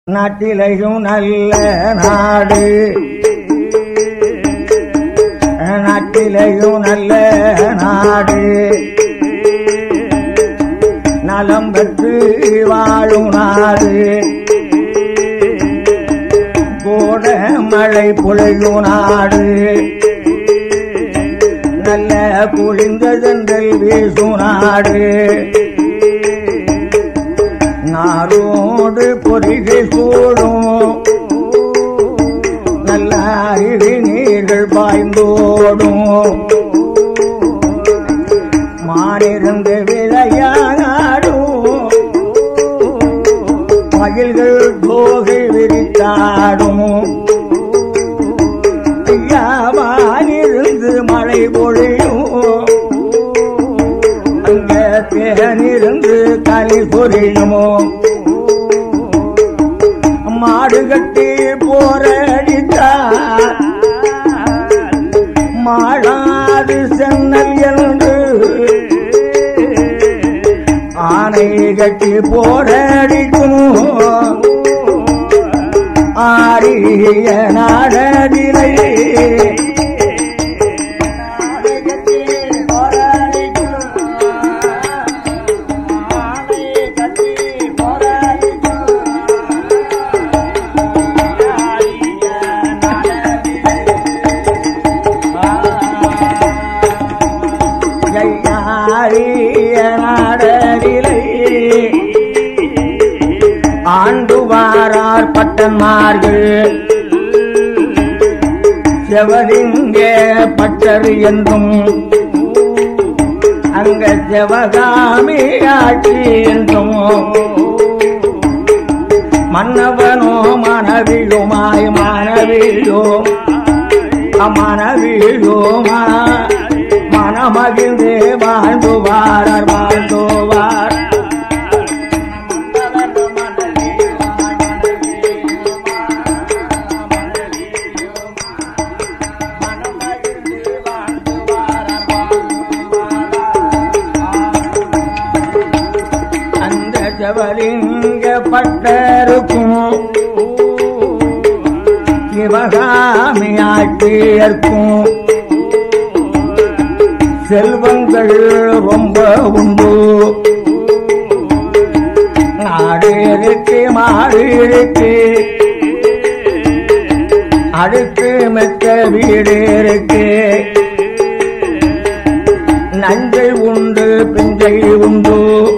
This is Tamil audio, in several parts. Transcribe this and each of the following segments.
நாட்டிலையும் நல்ல நாடு நாட்டிலையும் நல்ல நாடு நலம் பெற்று வாழும் நாடு கோட மழை பொழியும் நாடு நல்ல குளிர்ந்த சென்றல் வீசும் நாடு நாரோடு பொறிகை சூடும் நல்ல அருவி நீர்கள் பாய்ந்தோடும் மாறிருந்து விளையாடும் மகிழ்கள் தோகை விரித்தாடும் ஐயாவானிருந்து மழை பொழியும் அங்க தேனிருந்து களி பொரியுமோ மாடு கட்டி போரடித்தார் மாடாது சென்னல் என்று ஆனை கட்டி போரடிக்கும் ஆரிய நாடதிலை ஐயாரிய நாடதிலை ஆண்டு வாரார் பட்டன்மார்கள் செவலிங்க பட்டர் என்றும் அங்க செவகாமி ஆட்சி என்றும் மன்னவனோ மனவிழுமாய் மனவிழோ மனவிழுமா மனமகிழ்ந்தே வாழ்ந்துவார் வாழ்ந்துவார் அந்த ஜவலிங்க பட்டருக்கும் சிவகாமி ஆட்சியர்க்கும் செல்வங்கள் ரொம்ப உண்டு நாடு இருக்கு மாடு இருக்கு அடுத்து மெத்த வீடு இருக்கு நஞ்சை உண்டு பிஞ்சை உண்டு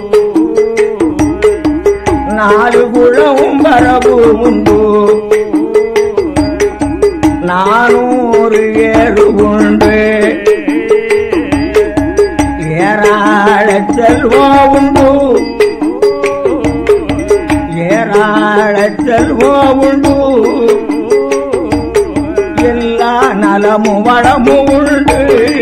நாலு குளம் வரவு உண்டு நானூறு ஏறு உண்டு ஏராள செல்வம் உண்டு ஏராள செல்வம் உண்டு எல்லா நலமும் வளமும் உண்டு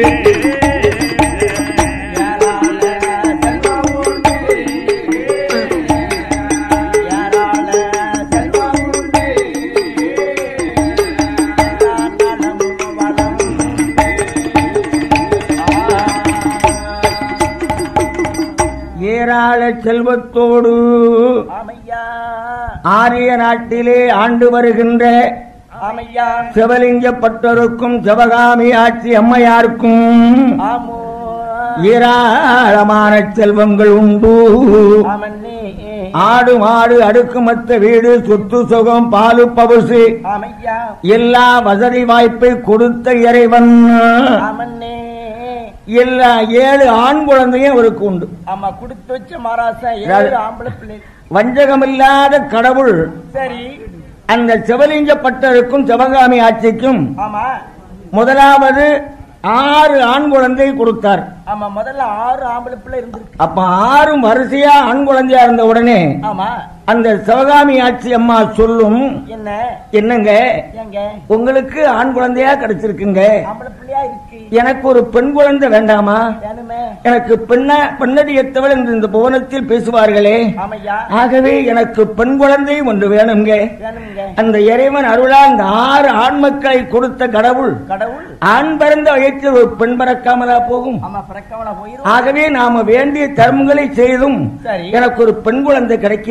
ஏராள செல்வத்தோடு ஆமையா ஆரிய நாட்டிலே ஆண்டு வருகின்ற ஆமையா சிவலிங்கப்பட்டருக்கும் சிவகாமி ஆட்சி அம்மையாருக்கும் ஆமோ ஏராளமான செல்வங்கள் உண்டு ஆமன்னே ஆடு மாடு அடுக்குமத்த வீடு சொத்து சுகம் பாலு பவுசு ஆமையா எல்லா வசதி வாய்ப்பை கொடுத்த இறைவன் ஆமன்னே எல்லா ஏழு ஆண் குழந்தையும் அவருக்கு உண்டு ஆமா குடுத்து வச்ச மராசா ஏழு யாரு? ஆம்பளை பிள்ளை வஞ்சகமில்லாத கடவுள் சரி அந்த சிவலிங்கப்பட்டருக்கும் சிவகாமி ஆட்சிக்கும் ஆமா முதலாவது ஆறு ஆண் குழந்தை கொடுத்தார் ஆமா முதல்ல ஆறு ஆம்பளை பிள்ளை இருந்திருக்கு அப்ப ஆறும் வரிசையா ஆண் குழந்தையா இருந்த உடனே ஆமா அந்த சிவகாமி ஆட்சி அம்மா சொல்லும் என்ன என்னங்க ஏங்க உங்களுக்கு ஆண் குழந்தையா கிடைச்சிருக்குங்க ஆம்பளை பிள்ளையா இருக்கு எனக்கு ஒரு பெண் குழந்தை வேண்டாமா வேணுமே எனக்கு பெண்ண பெண்ணடியத்தவள் என்று இந்த புவனத்தில் பேசுவார்களே ஆமையா ஆகவே எனக்கு பெண் குழந்தை ஒன்று வேணுங்க வேணுங்க அந்த இறைவன் அருளா அந்த ஆறு ஆண் மக்களை கொடுத்த கடவுள் கடவுள் ஆண் பிறந்த வயிற்றில் ஒரு பெண் பிறக்காமலா போகும் ஆமா பிறக்கவன போயிரும் ஆகவே நாம வேண்டிய தர்மங்களை செய்தும் சரி எனக்கு ஒரு பெண் குழந்தை கிடைக்கலையே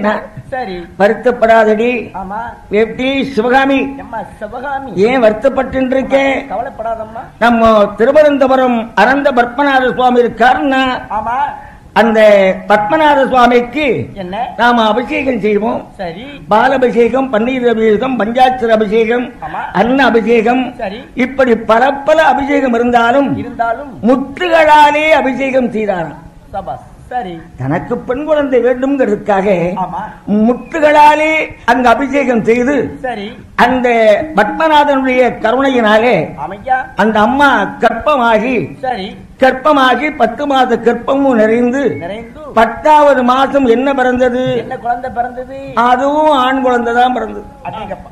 சொன்னார் சரி வருத்தப்படாதடி ஆமா எப்படி சிவகாமி எம்மா சிவகாமி ஏன் வருத்தப்பட்டு இருக்கேன் கவலைப்படாதம்மா நம்ம திருவனந்தபுரம் அனந்த பத்மநாத சுவாமி இருக்காருன்னா ஆமா அந்த பத்மநாத சுவாமிக்கு என்ன நாம அபிஷேகம் செய்வோம் சரி பாலபிஷேகம் பன்னீர் அபிஷேகம் பஞ்சாட்சர அபிஷேகம் ஆமா அன்ன அபிஷேகம் சரி இப்படி பல பல அபிஷேகம் இருந்தாலும் இருந்தாலும் முத்துகளாலே அபிஷேகம் செய்தாராம் சபாஸ் சரி தனக்கு பெண் குழந்தை வேண்டும்ங்கிறதுக்காக ஆமா முத்துகளாலே அங்கு அபிஷேகம் செய்து சரி அந்த பத்மநாதனுடைய கருணையினாலே அமையா அந்த அம்மா கற்பமாகி சரி கற்பமாகி பத்து மாத கற்பமும் நிறைந்து நிறைந்து பத்தாவது மாசம் என்ன பிறந்தது என்ன குழந்தை பிறந்தது அதுவும் ஆண் குழந்தை தான் பிறந்தது அடேங்கப்பா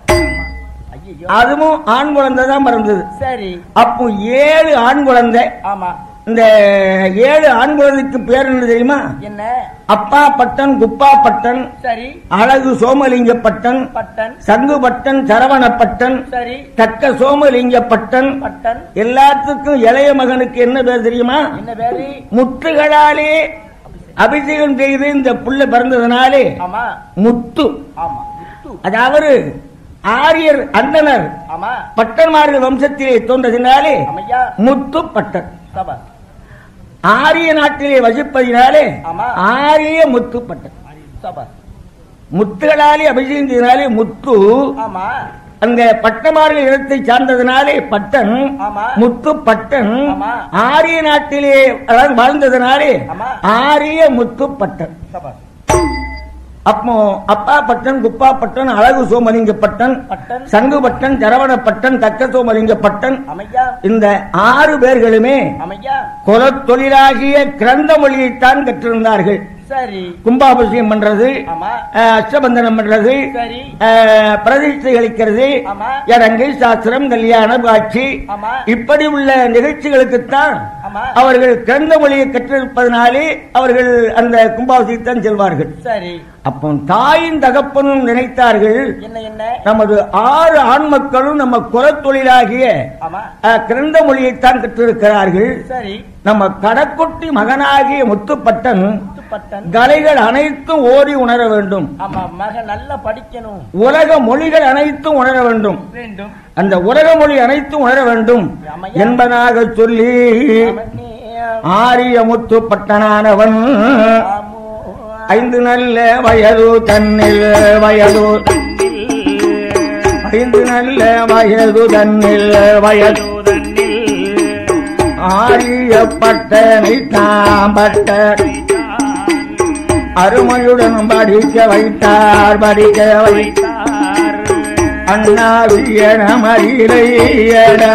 ஐயோ அதுவும் ஆண் குழந்தை தான் பிறந்தது சரி அப்போ ஏழு ஆண் குழந்தை ஆமா இந்த ஏழு ஆண் குழந்தைக்கு பேர் என்ன தெரியுமா என்ன அப்பா பட்டன் குப்பா பட்டன் சரி அழகு சோமலிங்க பட்டன் பட்டன் சங்கு பட்டன் சரவண பட்டன் சரி தக்க சோமலிங்க பட்டன் பட்டன் எல்லாத்துக்கும் இளைய மகனுக்கு என்ன பேர் தெரியுமா என்ன பேரு முத்துகளாலே அபிஷேகம் செய்து இந்த புள்ள பிறந்ததுனாலே ஆமா முத்து ஆமா முத்து. அதாவது ஆரியர் அந்தனர் ஆமா பட்டன்மார்கள் வம்சத்திலே தோன்றதினாலே அமையா முத்து பட்டன் சபாஸ் ஆரிய நாட்டிலே வசிப்பதினாலே ஆமா. ஆரிய முத்து பட்டன் சபாஸ் முத்துகளாலே அபிஷேகம் செய்தனாலே முத்து ஆமா அந்த பட்டமார்கள் இடத்தை சார்ந்ததினாலே பட்டன் ஆமா. முத்து பட்டன் ஆமா. ஆரிய நாட்டிலே அதாவது வாழ்ந்ததினாலே ஆமா. ஆரிய முத்து பட்டன் சபாஸ் அப்போ அப்பா பட்டன் குப்பா பட்டன் அழகு சோமலிங்க பட்டன் பட்டன் சங்கு பட்டன் ஜரவண பட்டன் தக்க சோமலிங்க பட்டன் அமையா இந்த ஆறு பேர்களுமே அமையா குலத் தொழிலாகிய கிரந்த மொழியைத்தான் கற்றிருந்தார்கள் சரி கும்பாபிஷேகம் பண்றது ஆமா அஹ், அஷ்டபந்தனம் பண்றது சரி அஹ், பிரதிஷ்டை அளிக்கிறது ஆமா இடங்கு சாஸ்திரம் கல்யாணம் காட்சி ஆமா இப்படி உள்ள நிகழ்ச்சிகளுக்குத்தான் ஆமா அவர்கள் கிரந்த மொழியை கற்றிருப்பதனாலே அவர்கள் அந்த கும்பாபிஷேகத்தான் செல்வார்கள் சரி அப்போ தாயின் தகப்பனும் நினைத்தார்கள் என்ன என்ன நமது ஆறு ஆண் மக்களும் நம்ம குலத்தொழிலாகிய ஆமா அஹ், கிரந்த மொழியைத்தான் கற்றிருக்கிறார்கள் சரி நம்ம கடக்குட்டி மகனாகிய முத்துப்பட்டன் பட்டன் கலைகள் அனைத்தும் ஓடி உணர வேண்டும் ஆமா மகன் நல்லா படிக்கணும் உலக மொழிகள் அனைத்தும் உணர வேண்டும் வேண்டும் அந்த உலக மொழி அனைத்தும் உணர வேண்டும் ஆமையா. என்பதாக சொல்லி அவனே ஆரிய முத்துப்பட்டனானவன் ஆமோ. ஐந்து நல்ல வயது தன்னில் வயது ஐந்து நல்ல வயது தன்னில் வயது ஆரியப்பட்டனை தாம்பட்ட அருமையுடன் படிக்க வைத்தார் படிக்க வைத்தார் அண்ணாவியன மயிலையட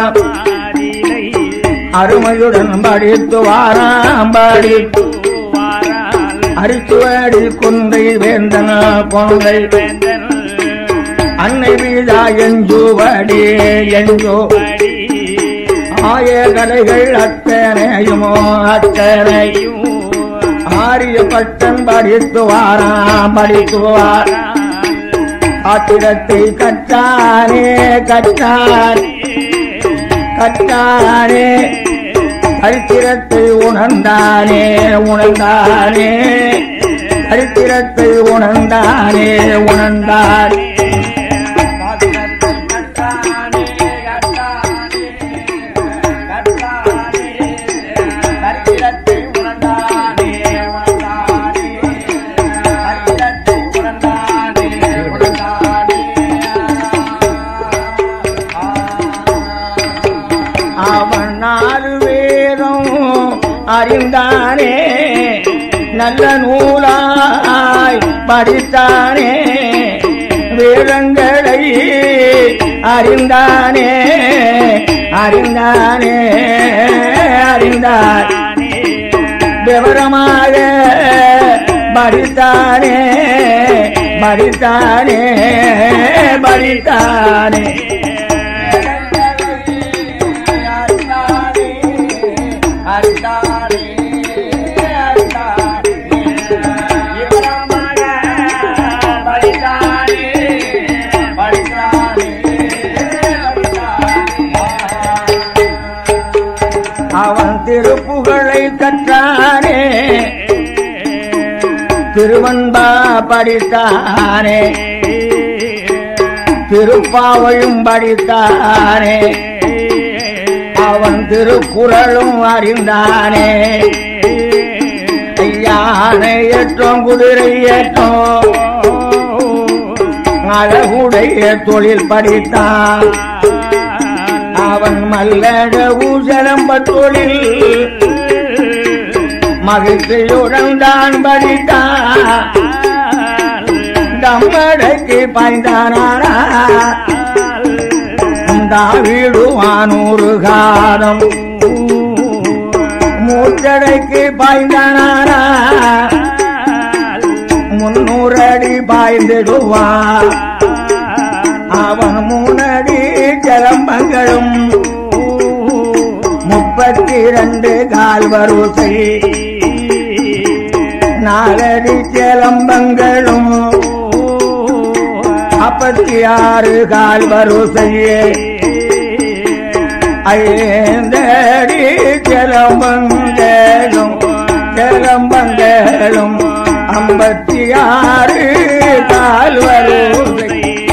அருமையுடன் படித்து வாராம் படித்து அரிச்சுவடி குந்தை வேந்தன கொங்கை அன்னை வீழா எஞ்சுவடி எஞ்சு ஆய கலைகள் அத்தனையுமோ அத்தனையும் ஆரிய பட்டன் படித்து வாராம் படித்து வாராம் ஆத்திரத்தை கற்றானே கற்றானே கற்றானே சரித்திரத்தை உணர்ந்தானே உணர்ந்தானே சரித்திரத்தை உணர்ந்தானே உணர்ந்தானே கருத்திரத்தை உணர்ந்தானே, உணர்ந்தானே. கருத்திரத்தை உணர்ந்தானே, உணர்ந்தானே. அவன் நாலு வேதம் அறிந்தானே நல்ல நூலாய் படித்தானே வேதங்களை அறிந்தானே அறிந்தானே அறிந்தார் விவரமாக படித்தானே படித்தானே படித்தானே அரிதானே, அரிதானே. இவரமாக படித்தானே, படித்தானே, படித்தானே. அவன் திருப்புகழை கற்றானே திருவன்பா படித்தானே திருப்பாவையும் படித்தானே அவன் திருக்குறளும் அறிந்தானே யானை ஏற்றம் குதிரை ஏற்றம் அழகுடைய தொழில் படித்தான் அவன் மல்லட ஊசலம்ப தொழில் மகிழ்ச்சியுடன் தான் படித்தான் தம்மடைக்கு பாய்ந்தானா தாவிடுவானூறு காலம் மூச்சடைக்கு பாய்ந்தானா முன்னூறு அடி பாய்ந்திடுவான் அவன் மூணடி ஜலம்பங்களும் முப்பத்தி இரண்டு கால் வரிசை நாலடி ஜலம்பங்களும் நாற்பத்தி ஆறு கால் வரிசையே ஐந்தடி ஜலம்பங்களும் ஜலம்பங்களும் ஐம்பத்தி ஆறு கால் வரிசை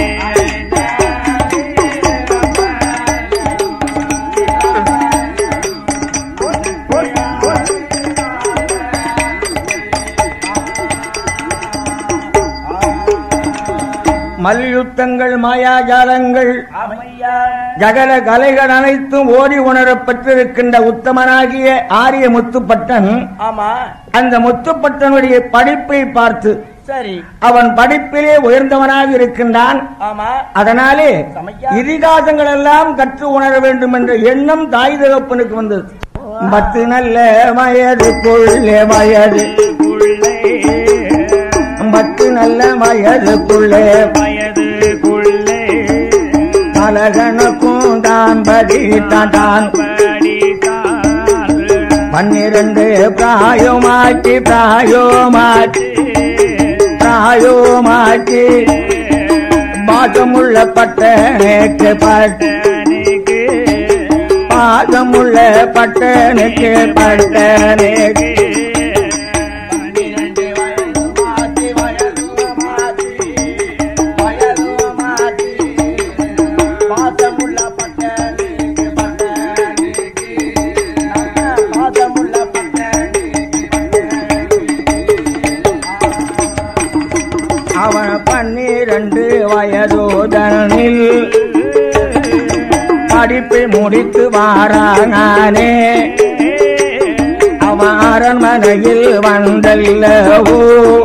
மல்யுத்தங்கள் மாயாஜாலங்கள் ஆமையா ஜகல கலைகள் அனைத்தும் ஓடி உணரப் பெற்றிருக்கின்ற உத்தமனாகிய ஆரிய முத்துப்பட்டன் ஆமா அந்த முத்துப்பட்டனுடைய படிப்பை பார்த்து சரி அவன் படிப்பிலே உயர்ந்தவனாக இருக்கின்றான் ஆமா அதனாலே சமையா. இதிகாசங்கள் எல்லாம் கற்று உணர வேண்டும் என்ற எண்ணம் தாய் தகப்பனுக்கு வந்தது பத்து நல்ல வயதுக்குள்ளே வயது பத்து நல்ல வயதுக்குள்ளே வயதுக்குள்ளே பலகனுக்கும் தான் படித்தான் தான் பன்னிரண்டு பிராயோமாக்கி பிராயோமாக்கி பிராயோமாக்கி பாதமுள்ள பட்டனுக்கு பட்ட பாதமுள்ள பட்டனுக்கு பட்டனுக்கு பன்னிரண்டு வயது மாற்றி வயது மாற்றி வயது மாற்றி பாசமுள்ள பட்டனுக்கு பட்டனுக்கு பாசமுள்ள அவன் பன்னிரண்டு வயதோதனில் படிப்பை முடித்து வாரானே அவன் அரண்மனையில் வந்தல்லவோ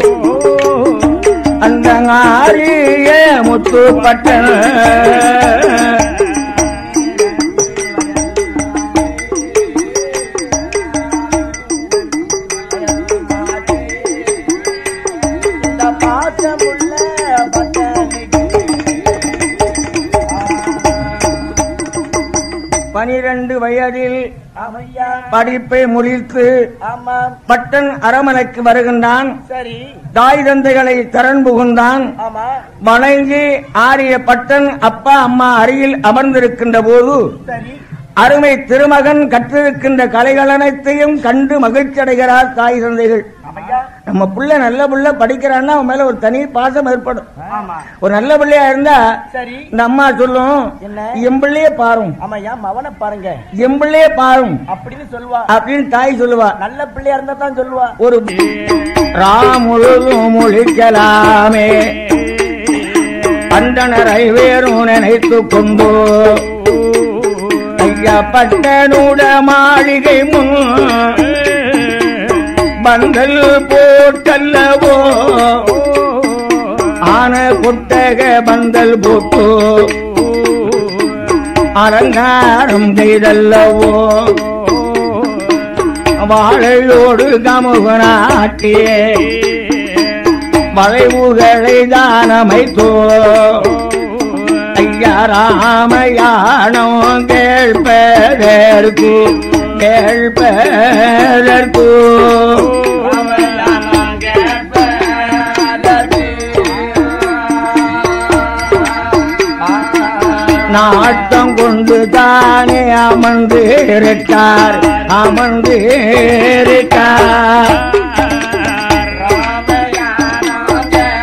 அந்த ஆரிய முத்துப்பட்டன இந்த பாசமுள்ள பட்டனுக்கு பனிரெண்டு வயதில் ஆமையா படிப்பை முடித்து ஆமாம் பட்டன் அரமனைக்கு வருகின்றான் சரி தாய் தந்தைகளை தரன் புகுந்தான் ஆமா வணங்கி ஆரிய பட்டன் அப்பா அம்மா அருகில் அமர்ந்திருக்கின்ற போது சரி அருமை திருமகன் கற்றிருக்கின்ற கலைகள் அனைத்தையும் கண்டு மகிழ்ச்சி அடைகிறார் தாய் தந்தைகள் ஆமையா நம்ம புள்ள நல்ல புள்ள படிக்கிறான்னா அவன் மேல ஒரு தனி பாசம் ஏற்படும் ஆமா ஒரு நல்ல பிள்ளையா இருந்தா சரி இந்த அம்மா சொல்லும் என்ன? என் பிள்ளையே பாரும் ஆமாய்யா மவனை பாருங்க என் பிள்ளையே பாரும் அப்படின்னு சொல்லுவா அப்படின்னு தாய் சொல்லுவா நல்ல பிள்ளையா இருந்தா தான் சொல்லுவா ஒரு ராமுழுதும் முழிக்கலாமே அந்தனரை வேறும் நினைத்து கொண்டு ஐயா பட்டனுட மாளிகை முன் பந்தல் போட்டல்லவோ ஆன கொட்டக பந்தல் போட்டு அலங்காரம் செய்தல்லவோ வாழையோடு கமுகனாட்டியே வளைவுகளை தானமைத்தோ ஐயா ராமயானோ கேள்பதற்கு கேள்பதற்கு நாட்டம் கொண்டு தானே அமர்ந்து இருக்கார் அமர்ந்து இருக்கார்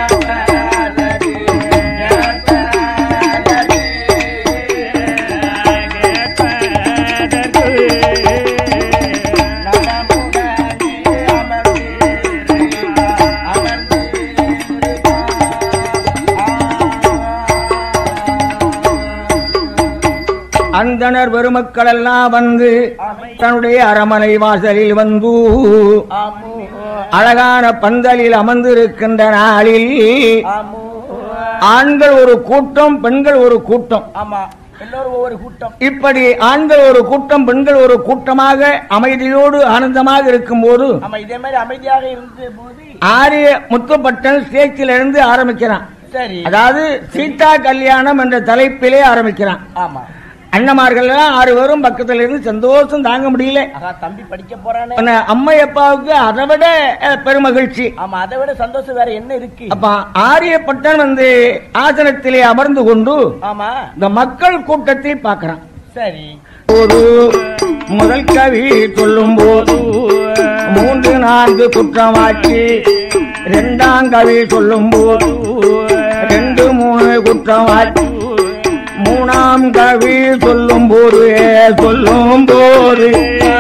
அந்தனர் பெருமக்கள் எல்லாம் வந்து தன்னுடைய அரமனை வாசலில் வந்து ஆமு அழகான பந்தலில் அமர்ந்திருக்கின்ற நாளில் ஆமு ஆண்கள் ஒரு கூட்டம் பெண்கள் ஒரு கூட்டம் ஆமா எல்லோரும் ஒவ்வொரு கூட்டம் இப்படி ஆண்கள் ஒரு கூட்டம் பெண்கள் ஒரு கூட்டமாக அமைதியோடு ஆனந்தமாக இருக்கும்போது ஆமா இதே மாதிரி அமைதியாக இருந்த போது ஆரிய முத்துப்பட்டன் ஸ்டேஜில் இருந்து ஆரம்பிக்கிறான் சரி அதாவது சீதா கல்யாணம் என்ற தலைப்பிலே ஆரம்பிக்கிறான் ஆமா அண்ணமார்கள் எல்லாம் ஆறு பேரும் பக்கத்துல இருந்து சந்தோஷம் தாங்க முடியல ஆகா தம்பி படிக்க போறானே உன்னை அம்மை அப்பாவுக்கு அதை விட அஹ், பெருமகிழ்ச்சி ஆமா அதை விட சந்தோஷம் வேற என்ன இருக்கு அப்ப ஆரியப்பட்டன் வந்து ஆசனத்திலே அமர்ந்து கொண்டு ஆமா இந்த மக்கள் கூட்டத்தை பார்க்கறான் சரி ஒரு முதல் கவி சொல்லும் போது மூன்று நான்கு குற்றமாக்கி இரண்டாம் கவி சொல்லும் போது ரெண்டு மூணு குற்றமாக்கி மூணாம் கவி சொல்லும் போது சொல்லும் போது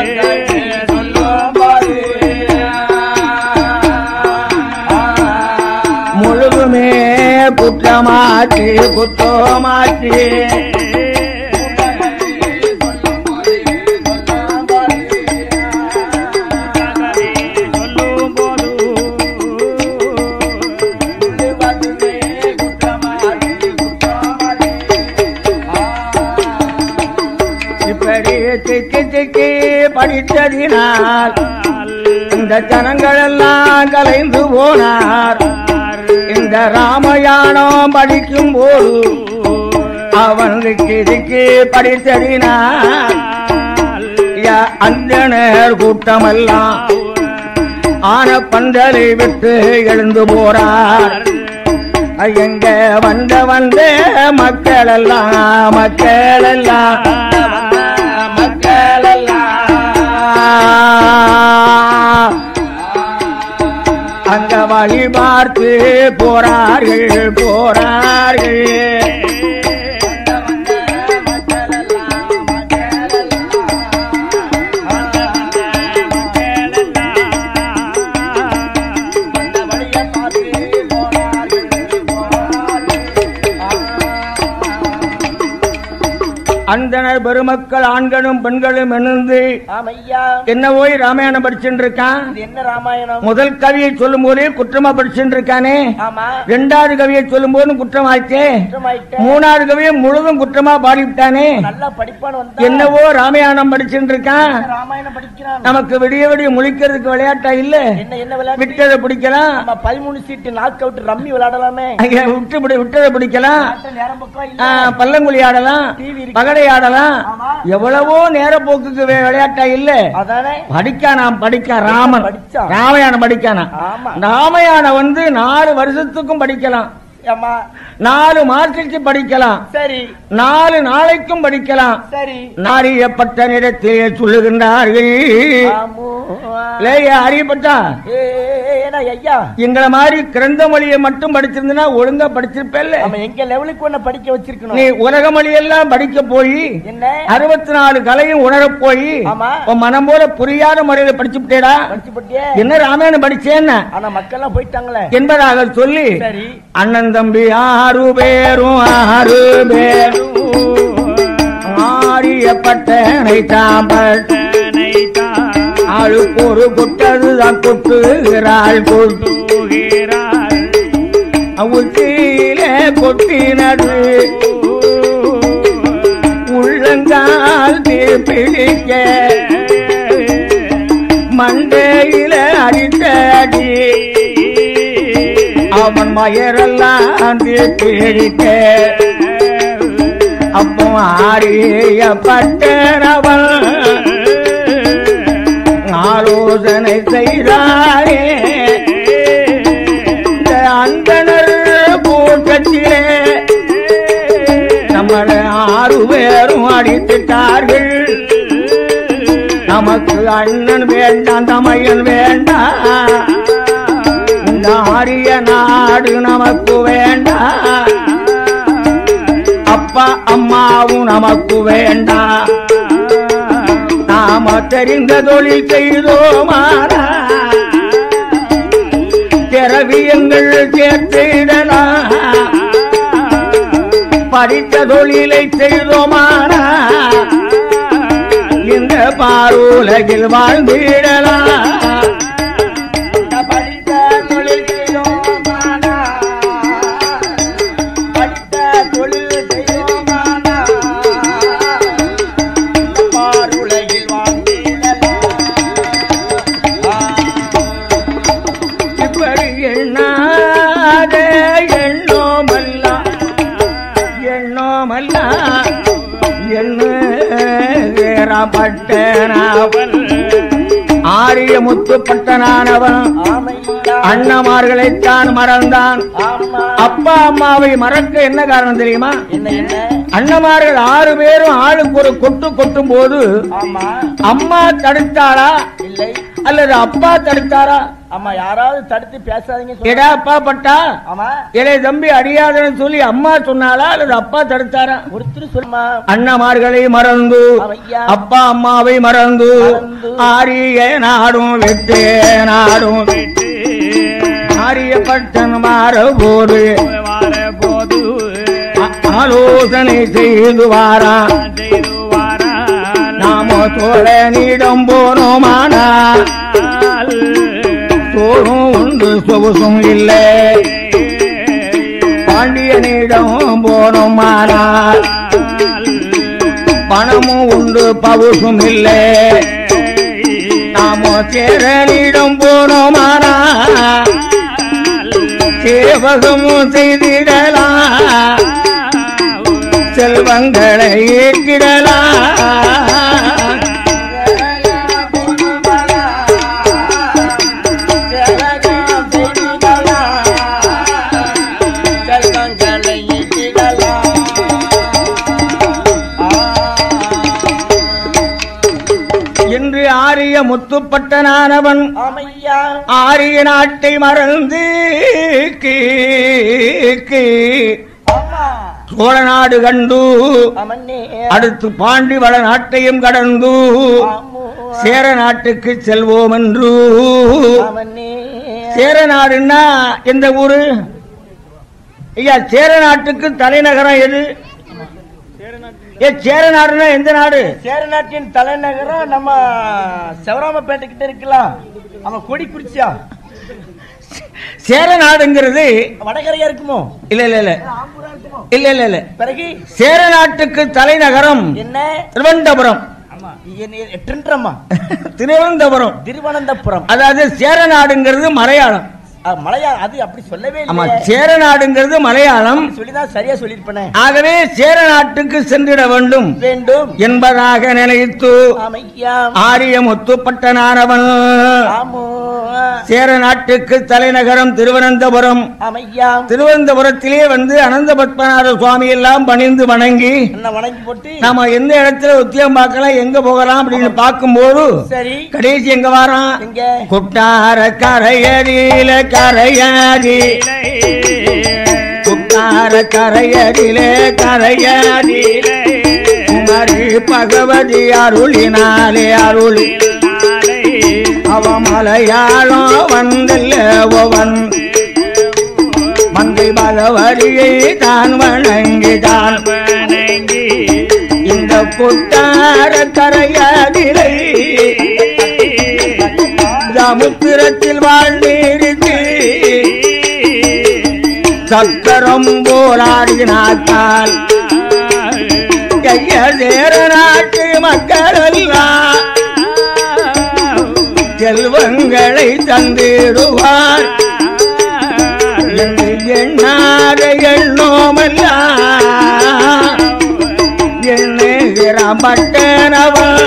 முழுதுமே குற்றமாச்சு குற்றமாச்சு சொல்லும் போது இப்படி திக்கி திக்கி படித்ததினால் இந்த ஜனங்கள் எல்லாம் கலைந்து போனார் இந்த ராமயானம் படிக்கும் போது அவன் திக்கி திக்கி படித்ததினால் யா- அந்தனர் கூட்டமெல்லாம் ஆன பந்தலை விட்டு எழுந்து போறார் எங்க வந்த வந்த மக்கள் எல்லாம் மக்கள் எல்லாம் மக்கள் எல்லாம் அங்க வழி பார்த்து போறார்கள் போறார்கள் அந்தனர் பெருமக்கள் ஆண்களும் பெண்களும் இணைந்து ஆமையா என்ன போய் ராமாயணம் படிச்சுட்டு இருக்கான் இது என்ன ராமாயணம் முதல் கவியை சொல்லும் போதே குற்றமா படிச்சுட்டு இருக்கானே ஆமா ரெண்டாவது கவியை சொல்லும் போதும் குற்றமாச்சே குற்றமாயிட்டேன். மூணாவது கவியை முழுதும் குற்றமா பாடிவிட்டானே நல்லா படிப்பான்னு வந்தா என்னவோ ராமாயணம் படிச்சுட்டு இருக்கான் ராமாயணம் படிக்கிறான் நமக்கு விடிய விடிய முழிக்கிறதுக்கு விளையாட்டா இல்ல என்ன என்ன விளையாட்டு விட்டதை பிடிக்கலாம் நம்ம பதிமூணு சீட்டு நாக் அவுட் ரம்மி விளையாடலாமே ஐயா, விட்டு பிடி விட்டதை பிடிக்கலாம் ஆட்ட நேரம் பக்கம் இல்ல ஆ, பல்லங்குழி ஆடலாம் TV இருக்கு. பகடை ஆடலாம் ஆமா. எவ்வளவோ நேர போக்குக்கு வே- விளையாட்டா இல்ல அதானே படிக்கானாம் படிக்க ராமன் படிச்சான். ராமாயணம் படிக்கானா ஆமா ராமாயணம் வந்து நாலு வருஷத்துக்கும் படிக்கலாம் ஆமா நாலு மாசத்துக்கு படிக்கலாம் சரி நாலு நாளைக்கும் படிக்கலாம் சரி நாரியப்பட்ட நிறத்திலே சொல்லுகின்றார்கள் ஆமு. லேயா அறியப்பட்டா ஏ, ஏடா ஐயா எங்களை மாதிரி கிரந்த மொழியை மட்டும் படிச்சிருந்தனா ஒழுங்கா படிச்சிருப்பேல்ல நம்ம எங்க லெவலுக்கு ஒண்ணு படிக்க வச்சிருக்கணும் நீ உலக மொழியெல்லாம் படிக்க போய் என்ன அறுபத்தி நாலு கலையும் உணரப் போய் ஆமா. உன் மனம் போல புரியாத முறையில படிச்சுட்டேடா படிச்சு போட்டியே என்ன ராமாயணம் படிச்சேன்னு ஆனா மக்கள் எல்லாம் போயிட்டாங்களே என்பதாக சொல்லி சரி அண்ணன் தம்பி ஆறு பேரும் ஆறு பேரும் ஆரியப்பட்டனை தாம்பல் ஆளுக்கு ஒரு குட்டதுதான் கொட்டுகிறாள் கொட்டு உச்சியில கொட்டினது உள்ளங்கால் பிடிக்க மண்டையில அடித்த அடி அவன் மயரெல்லாம் பிடிக்க அப்போ ஆரியப்பட்டவன் ஆலோசனை செய்தாரே இந்த அந்தனர் கூட்டத்திலே நம்மளை ஆறு பேரும் அடித்துட்டார்கள் நமக்கு அண்ணன் வேண்டாம் தமையன் வேண்டாம் இந்த ஆரிய நாடு நமக்கு வேண்டாம் அப்பா அம்மாவும் நமக்கு வேண்டாம் நாம தெரிந்த தொழில் செய்தோமானா திரவியங்கள் சேர்த்திடலாம் படித்த தொழிலை செய்தோமானா இந்த பாருலகில் வாழ்ந்திடலாம் படித்த தொழில் செய்தோமானா படித்த தொழில் செய்தோமானா பாருலகில் வாழ்ந்திடலாம் இப்படி எண்ணாத எண்ணோமல்ல எண்ணோமல்ல எண்ணப்பட்டனாவன் ஆரிய முத்துப்பட்டனானவன் ஆமையா அண்ணமார்களைத்தான் மறந்தான் ஆமா அப்பா அம்மாவை மறக்க என்ன காரணம் தெரியுமா என்ன என்ன அண்ணமார்கள் ஆறு பேரும் ஆளுக்கு ஒரு கொட்டு கொட்டும் போது ஆமா அம்மா தடுத்தாளா இல்லை அல்லது அப்பா தடுத்தாரா ஆமா யாராவது தடுத்து பேசாதீங்க சொல்லுங்க. எடா அப்பா பட்டா ஆமா இளைய தம்பி அடியாதன்னு சொல்லி அம்மா சொன்னாளா அல்லது அப்பா தடுத்தாரா ஒருத்தர் சொல்லுமா அண்ணமார்களை மறந்து ஐயா. அப்பா அம்மாவை மறந்து மறந்து. ஆரிய நாடும் வெட்டே நாடும் ஆரிய பட்டன் மாற போது போது ஆ- ஆலோசனை செய்து வாரா செய்து வாரால் நாம தோழனிடம் போனோமானா சோறும் உண்டு சொகுசும் இல்லை பாண்டியனிடம் போனோமானா பணமும் உண்டு பவுசும் இல்லை நாம சேரனிடம் போனோமானா சேவகமும் செய்திடலாம் செல்வங்களை ஈட்டிடலாம் என்று ஆரிய முத்துப்பட்டனானவன் ஆமையா ஆரிய நாட்டை மறந்து கீ, கீ, ஆமா சோழ நாடு கண்டு அமன்னே அடுத்து பாண்டி வள நாட்டையும் கடந்து ஆமோ சேர நாட்டுக்கு செல்வோம் என்று அமன்னே சேர நாடுன்னா எந்த ஊரு ஐயா சேர நாட்டுக்கு தலைநகரம் எது ஏ சேர நாடுன்னா எந்த நாடு சேர நாட்டின் தலைநகரம் நம்ம சிவராமப்பேட்டை கிட்ட இருக்கலாம் அவன் கொடி குறிச்சியா சேர நாடுங்கிறது வடகரையா இருக்குமோ இல்ல இல்ல இல்ல ஆம்பூரா இருக்குமோ இல்ல இல்ல இல்ல பிறகு சேர நாட்டுக்கு தலைநகரம் என்ன திருவனந்தபுரம் எட்டுன்றம்மா திருவனந்தபுரம் திருவனந்தபுரம் அதாவது சேர நாடுங்கிறது மலையாளம் அஹ், மலையா அது அப்படி சொல்லவே ஆமா இல்லை சேர நாடுங்கிறது மலையாளம் சொல்லிதான் சரியா சொல்லிருப்பேனே ஆகவே சேர நாட்டுக்கு சென்றிட வேண்டும் வேண்டும் என்பதாக நினைத்து ஆமையா ஆரிய முத்துப்பட்டனானவன் ஆமோ சேர நாட்டுக்கு தலைநகரம் திருவனந்தபுரம் ஆமையா திருவனந்தபுரத்திலே வந்து அனந்த பத்மநாத சுவாமி எல்லாம் பணிந்து வணங்கி என்ன வணங்கி போட்டு நாம எந்த இடத்துல உத்தியம் பார்க்கலாம் எங்க போகலாம் அப்படின்னு பார்க்கும்போது சரி கடைசி எங்க வாரோம் எங்க குட்டார கரையடியில கரையாடி குட்டார கரையடியிலே கரையாடி குமரி பகவதி அருளினாலே அருளி அவ மலையாளம் வந்தல்லவன் மங்கை பகவதியை தான் வணங்கிதான் இந்த குட்டார கரையாடிலை சமுத்திரத்தில் வாழ்ந்திருக்கு சக்கரம் போராடினாக்கால் கைய சேர நாட்டு மக்கள் எல்லாம் செல்வங்களை தந்திடுவார் என்று எண்ணாத எண்ணோமல்ல எண்ணுகிற பட்டனவன்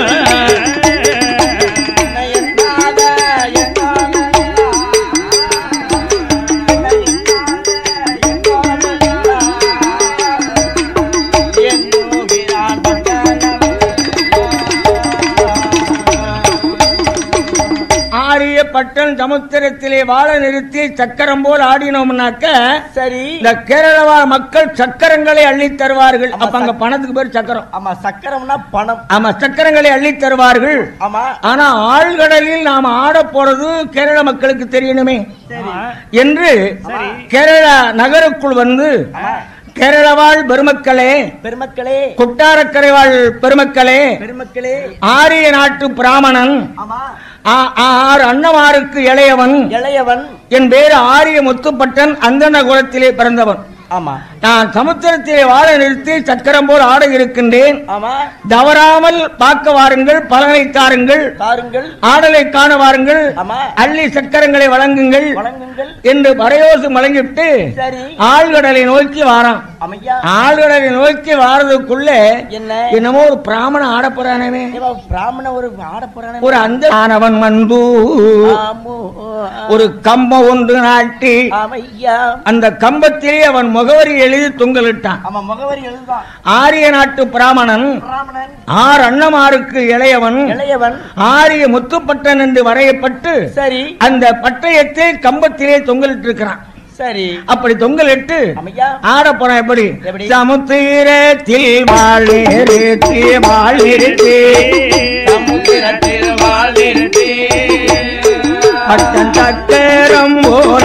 ஆரிய பட்டன் சமுத்திரத்திலே வாழ நிறுத்தி சக்கரம் போல் ஆடினோம்னாக்க சரி இந்த கேரளவா மக்கள் சக்கரங்களை அள்ளித் தருவார்கள் அப்ப அங்க பணத்துக்கு பேர் சக்கரம் ஆமா சக்கரம்னா பணம் ஆமா சக்கரங்களை அள்ளித் தருவார்கள் ஆமா ஆனா ஆழ்கடலில் நாம ஆட போறது கேரள மக்களுக்கு தெரியணுமே என்று கேரள நகருக்குள் வந்து கேரளவாழ் பெருமக்களே பெருமக்களே கொட்டாரக்கரை வாழ் பெருமக்களே பெருமக்களே ஆரிய நாட்டு பிராமணன் ஆமா ஆ- ஆறு அன்னமாருக்கு இளையவன் இளையவன் என் பேரு ஆரிய முத்துப்பட்டன் அந்தன குலத்திலே பிறந்தவன் ஆமா நான் சமுத்திரத்திலே வாழ நிறுத்தி சக்கரம் போல் ஆட இருக்கின்றேன் ஆமா தவறாமல் பார்க்க வாருங்கள் பலனை தாருங்கள் தாருங்கள் ஆடலை காண வாருங்கள் ஆமா அள்ளி சக்கரங்களை வழங்குங்கள் வணங்குங்கள் என்று பரையோசு வழங்கிவிட்டு சரி ஆழ்கடலை நோக்கி வாரான் அமையா ஆழ்கடலை நோக்கி வாரதுக்குள்ள என்ன என்னமோ ஒரு பிராமணன் ஆட போறானவே ஏவா, பிராமண ஒரு ஆட போறானே ஒரு அந்த ஆனவன் வந்து ஆமோ, ஒரு கம்பம் ஒன்று நாட்டி ஆமையா அந்த கம்பத்திலே அவன் முகவரி எழுதி தொங்கலிட்டான் ஆமா முகவரி எழுதுதான் ஆரிய நாட்டு பிராமணன் பிராமணன் ஆறு அன்னமாருக்கு இளையவன் இளையவன் ஆரிய முத்துப்பட்டன் என்று வரையப்பட்டு சரி அந்த பட்டயத்தை கம்பத்திலே தொங்கலிட்டு இருக்கிறான் சரி அப்படி தொங்கலிட்டு அமையா ஆட போனா எப்படி எப்படி? சமுத்திரத்தில் வாழ் நிறுத்தி வாழ் நிறுத்தி சமுத்திரத்தில் வாழ்ந்திருந்தே பட்டன் சக்கரம்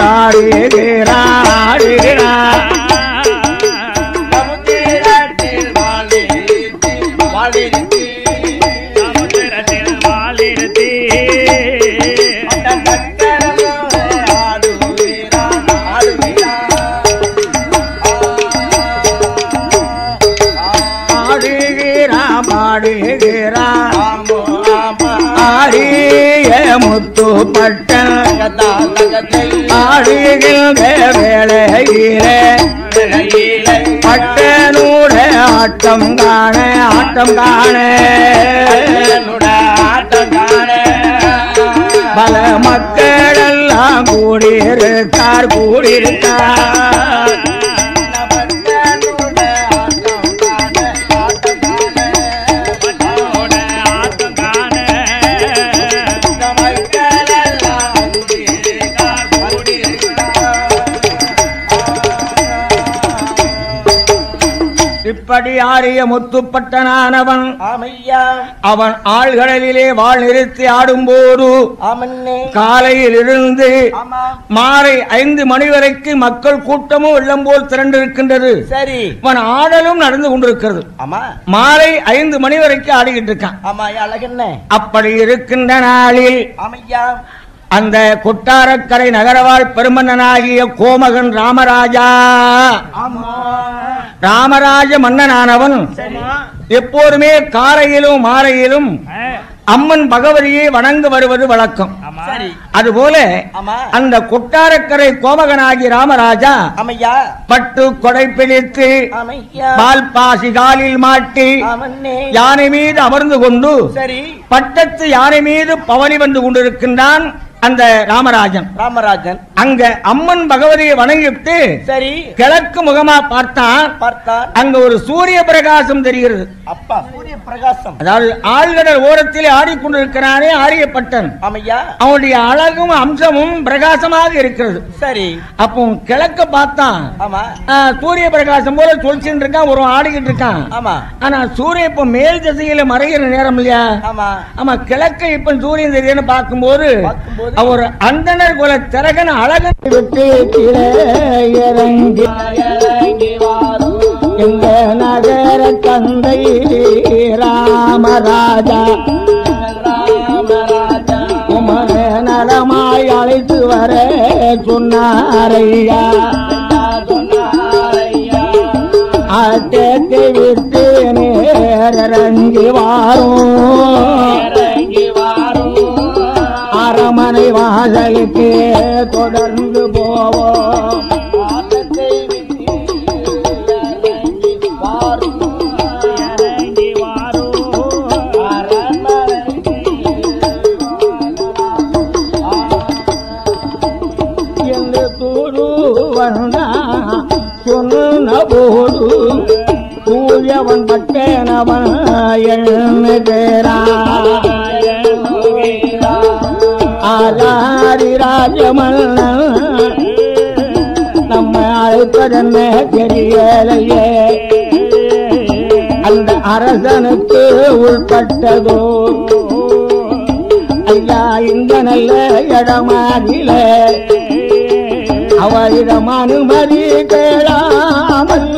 போராடுகிறாடுகிறார் சமுத்திரத்தில் வாழ்ந்திருந்தே, வாழ்ந்திருந்தே. சமுத்திரத்தில் வாழ்ந்திருந்தே அந்த சக்கரமோடு ஆடுகிறான், ஆடுகிறான். ஆடுகிறார் பாடுகிறார் ஆமோ, ஆமா. ஆரிய முத்துப்பட்டன் லகதா, லகதை, ஆடுகின்ற வேளையிலே விளையிலை. பட்டனூட ஆட்டம் காண ஆட்டம் காண என்னுட ஆட்டம் காண. பல மக்கள் எல்லாம் கூடியிருக்கார் கூடியிருக்கார் நபர்களுட ஆட்டம் காண, ஆட்டம் காண. பட்டோட ஆட்டம் காண இந்த மக்களெல்லாம் கூடியிருக்கார், கூடியிருக்கார். இப்படி ஆரிய முத்துப்பட்டனானவன் ஆமையா அவன் ஆழ்கடலிலே வாழ் நிறுத்தி ஆடும்போது ஆமன்னே காலையில் இருந்து ஆமா மாலை ஐந்து மணி வரைக்கும் மக்கள் கூட்டமும் வெள்ளம் போல் திரண்டிருக்கின்றது சரி அவன் ஆடலும் நடந்து கொண்டிருக்கிறது ஆமா மாலை ஐந்து மணி வரைக்கும் ஆடிக்கிட்டு இருக்கான் ஆமா அழகண்ணே அப்படி இருக்கின்ற நாளில் ஆமையா அந்த கொட்டாரக்கரை நகரவாழ் பெருமன்னனாகிய கோமகன் ராமராஜா ஆமா ராமராஜ மன்னனானவன் சரி எப்போதுமே காலையிலும் மாலையிலும் ஆ, அம்மன் பகவதியை வணங்க வருவது வழக்கம் ஆமா சரி அதுபோல ஆமா அந்த கொட்டாரக்கரை கோமகனாகி ராமராஜா ஆமையா பட்டு கொடை பிடித்து ஆமையா பால் பாசி காலில் மாட்டி ஆமன்னே யானை மீது அமர்ந்து கொண்டு சரி பட்டத்து யானை மீது பவனி வந்து கொண்டிருக்கின்றான் அந்த ராமராஜன் ராமராஜன் அங்க அம்மன் பகவதியை வணங்கிவிட்டு சரி கிழக்கு முகமா பார்த்தான் பார்த்தார் அங்க ஒரு சூரிய பிரகாசம் தெரிகிறது அப்பா சூரிய பிரகாசம் அதாவது ஆழ்கடல் ஓரத்திலே ஆடிக்கொண்டிருக்கிறானே ஆரியப்பட்டன் ஆமையா அவனுடைய அழகும் அம்சமும் பிரகாசமாக இருக்கிறது சரி அப்போ கிழக்க பார்த்தான் ஆமா ஆ, சூரிய பிரகாசம் போல சொல்லிட்டு இருக்கான் ஒரு ஆடிக்கிட்டு இருக்கான் ஆமா ஆனா சூரியன் இப்ப மேல் திசையில மறைகிற நேரம் இல்லையா ஆமா ஆமா கிழக்க இப்ப சூரியன் தெரியுதுன்னு பார்க்கும்போது பார்க்கும்போது அவர் அந்தனர் குல திரகன் அழகன் விட்டு கீழே இறங்கி இறங்கி வாரும் இந்த நகர தந்தை ராமராஜா ராமராஜா உமன நலமாய் அழைத்து வர சொன்னாரையா சொன்னாரையா ஆட்டத்தை விட்டு நேரங்கி வாரும் இறங்கி வாரும் அரமனை வாசலுக்கு தொடர்ந்து போவோம் ஆட்டத்தை விட்டு இறங்கி வாரும் இறங்கி வாரும் அரண்மனைக்கு என்று தூது வந்தா சொன்ன போது தூயவன் பட்டேனவன் எழுந்துகிறான் ஆலாரி ராஜமன்னன் நம்ம அழைப்பதென்ன தெரியலையே அந்த அரசனுக்கு உள்பட்டதோ ஐயா இந்த நல்ல இடமாகில அவரிடம் அனுமதி கேளாமல்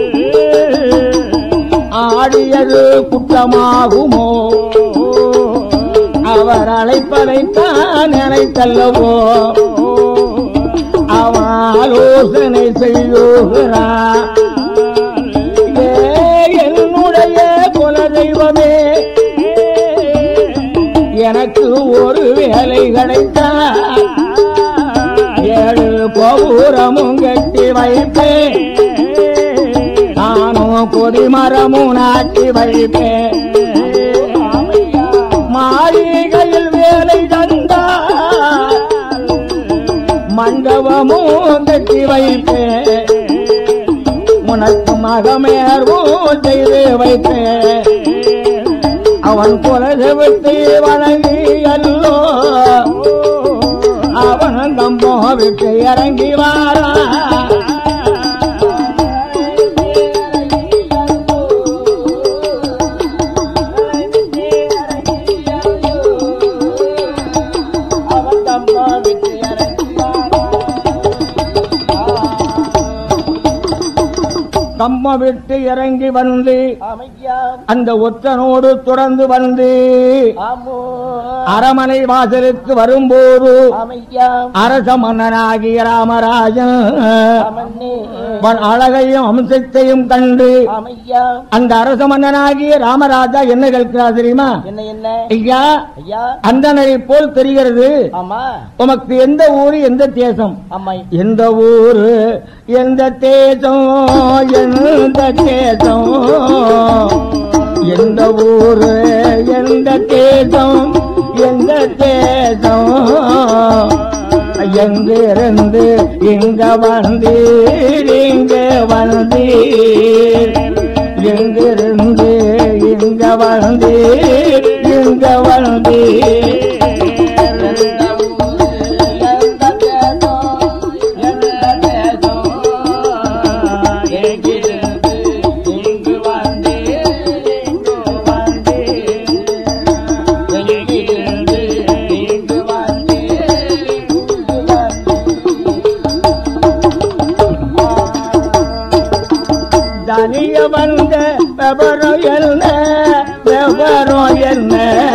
ஆடியது குற்றமாகுமோ அவர் அழைப்பதைத்தான் நினைத்தல்லவோ அவன் ஆலோசனை செய்யுகிறான் ஏ என்னுடைய குல தெய்வமே எனக்கு ஒரு வேலை கிடைத்தால் ஏழு கோபுரமும் கட்டி வைப்பேன் நானும் கொடிமரமும் நாட்டி வைப்பேன் மாளிகையில் வேலை தந்தால் மண்டபமும் கட்டி வைப்பேன் உனக்கு மகமேர்வும் செய்து வைப்பேன் அவன் குலதெய்வத்தை வணங்கி அல்லோ அவன் கம்பம் விட்டு இறங்கி வாரா அவன் தம்மா விட்டு இறங்கி கம்பம் விட்டு இறங்கி வந்து அமையா அந்த ஒற்றனோடு தொடர்ந்து வந்து ஆமோ அரமனை வாசலுக்கு வரும்போது அமையா அரச மன்னனாகிய ராமராஜன் அமன்னே அவன் அழகையும் அம்சத்தையும் கண்டு அமையா அந்த அரச மன்னனாகிய ராமராஜா என்ன கேட்கிறார் தெரியுமா என்ன என்ன ஐயா ஐயா அந்தனரை போல் தெரிகிறது ஆமா உமக்கு எந்த ஊரு எந்த தேசம் அம்மா எந்த ஊரு எந்த தேசம் எந்த தேசம் எந்த ஊரு எந்த தேசம் எந்த தேசம் எங்கிருந்து இங்க வந்தீர் இங்க வந்தீர் எங்கிருந்து இங்க வந்தீர் இங்க வந்தீர் எந்த ஊரு, எந்த தேசம், எந்த தேசம், எங்கிருந்து இங்கு வந்தீர், இங்கு வந்தீர். எங்கிருந்து இங்கு வந்தீர், இங்கு தனிய வந்த விவரம் என்ன விவரம் என்ன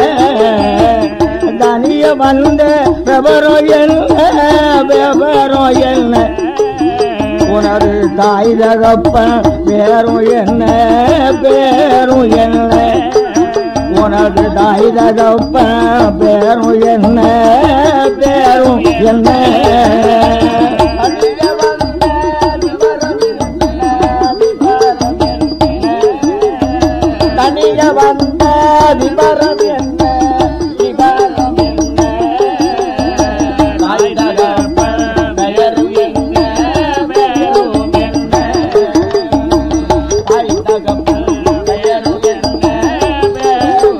தனிய வந்த விவரம் என்ன விவரம் என்ன உனது தாய் தகப்பன் பேரும் என்ன பேரும் என்ன உனது தாய் தகப்பன் பேரும் என்ன பேரும் என்ன அழிய வந்த விவரம் என்ன, விவரம் என்ன? தனிய வந்த விவரம் என்ன விவரம் என்ன தாய் தகப்பன் பெயரும் என்ன பெயரும் என்ன தாய் தகப்பன் பெயரும் என்ன பெயரும்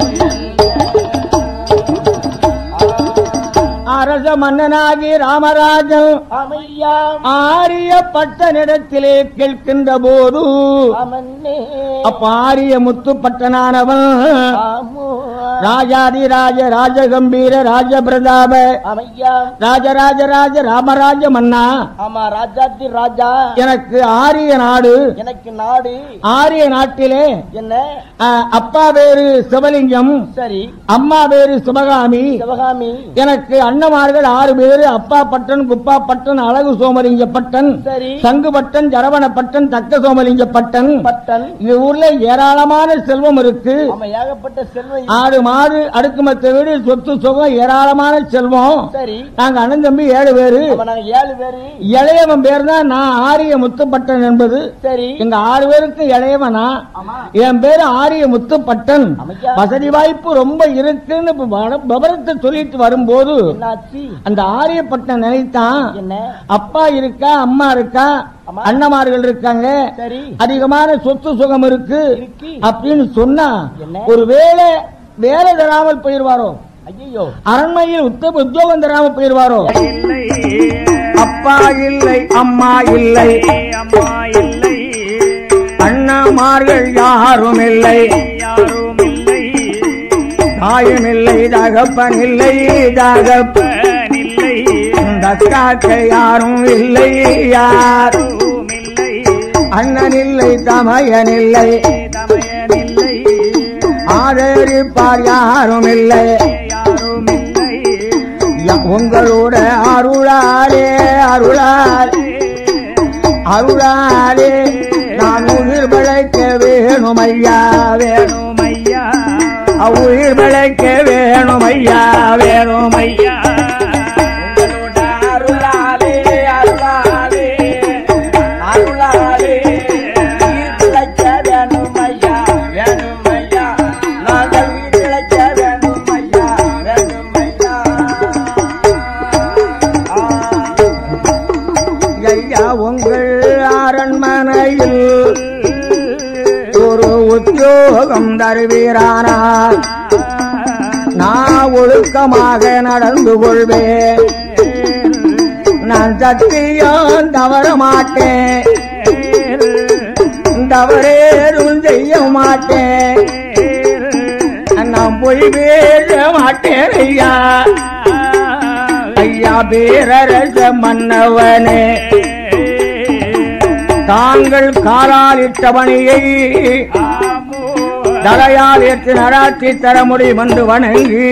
அரச மன்னனாகி ராமராஜன் அமையா ஆரிய பட்டனிடத்திலே கேட்கின்ற போது அமன்னே அப்ப ஆரிய முத்து பட்டனானவன் ஆமோ ராஜாதி ராஜ ராஜகம்பீர ராஜ பிரதாப அமையா ராஜராஜ ராஜ ராமராஜ மன்னா ஆமா ராஜாத்தி ராஜா எனக்கு ஆரிய நாடு எனக்கு நாடு ஆரிய நாட்டிலே என்ன ஆ, அப்பா வேறு சிவலிங்கம் சரி அம்மா வேறு சிவகாமி சிவகாமி எனக்கு அண்ணமார்கள் ஆறு பேரு அப்பா பட்டன் குப்பா பட்டன் அழகு சோமலிங்க பட்டன் சரி சங்கு பட்டன் ஜரவண பட்டன் தக்க சோமலிங்க பட்டன் பட்டன் இந்த ஊர்ல ஏராளமான செல்வம் இருக்கு ஆமா ஏகப்பட்ட செல்வம் ஆடு மாடு அடுக்குமத்த வீடு சொத்து சுகம் ஏராளமான செல்வம் சரி நாங்க அண்ணன் தம்பி ஏழு பேரு ஆமா நாங்க ஏழு பேரு இளையவன் பேர் தான் நான் ஆரிய முத்துப்பட்டன் என்பது சரி எங்க ஆறு பேருக்கு இளையவனா ஆமா என் பேரு ஆரிய முத்துப்பட்டன் அமையா. வசதி வாய்ப்பு ரொம்ப இருக்குன்னு இப்ப வட- விவரத்தை சொல்லிட்டு வரும்போது என்னாச்சு அந்த ஆரியப்பட்டன் நினைத்தான் என்ன அப்பா இருக்கா அம்மா இருக்கா ஆமா. அண்ணமார்கள் இருக்காங்க சரி அதிகமான சொத்து சுகம் இருக்கு இருக்கு. அப்படின்னு சொன்னா என்ன? ஒருவேளை வேலை தராமல் போயிருவாரோ ஐயோ அரண்மையில் உத்த உத்தியோகம் தராமல் போயிருவாரோ இல்லை அப்பா இல்லை அம்மா இல்லை அம்மா இல்லை அண்ணமார்கள் யாரும் இல்லை யாரும் இல்லை தாயும் இல்லை தகப்பன் இல்லை தகப்பன் இல்லை இந்த தற்காக்க யாரும் இல்லை யார் யாருமில்லை அண்ணன் இல்லை தமையன் இல்லை தமையனில்லை ஆதரிப்பார் யாரும் இல்லை யாருமில்லை ய- உங்களோட அருளாலே அருளாலே அருளாலே நான் உயிர் பிழைக்க வேணும் ஐயா வேணும் வேணுமையா உயிர் பிழைக்க வேணும் ஐயா வேணும் ஐயா உங்களோட அருளாலே அருளாலே அருளாலே உயிர் பிழைக்க வேணும் ஐயா வேணும் ஐயா நாங்கள் உயிர் பிழைக்க வேணும் ஐயா வேணும் ஐயா ஐயா உங்கள் அரண்மனையில் ஒரு உத்தியோகம் தருவீரானால் நான் ஒழுக்கமாக நடந்து கொள்வேன் நான் சத்தியம் தவற மாட்டேன் தவறேதும் செய்ய மாட்டேன் நான் பொய் பேச மாட்டேன் ஐயா ஐயா பேரரச மன்னவனே தாங்கள் காலால் இட்ட பணியை தலையால் ஏற்று நடாத்தி தர முடியும் என்று வணங்கி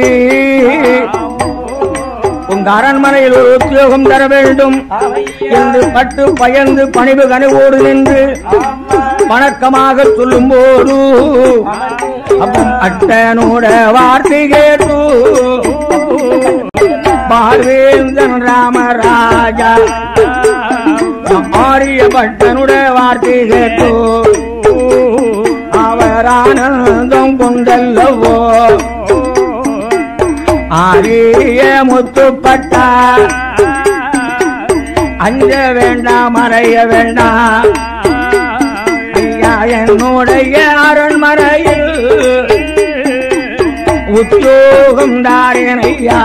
உங்க அரண்மனையில் ஒரு உத்தியோகம் தர வேண்டும் என்று பட்டு பயந்து பணிவு கனிவோடு நின்று வணக்கமாக சொல்லும் போது அப்பம் அட்டனோட வார்த்தை கேட்டு பார்வேந்தன் ராமராஜா ஆரிய பட்டனுடைய வார்த்தை கேட்டு அவர் ஆனந்தம் கொண்டல்லவோ ஆரிய முத்துப்பட்டா அஞ்ச வேண்டாம் மறைய வேண்டாம் ஐயா என்னுடைய அரண்மனையில் உத்தியோகம் தாரேன் ஐயா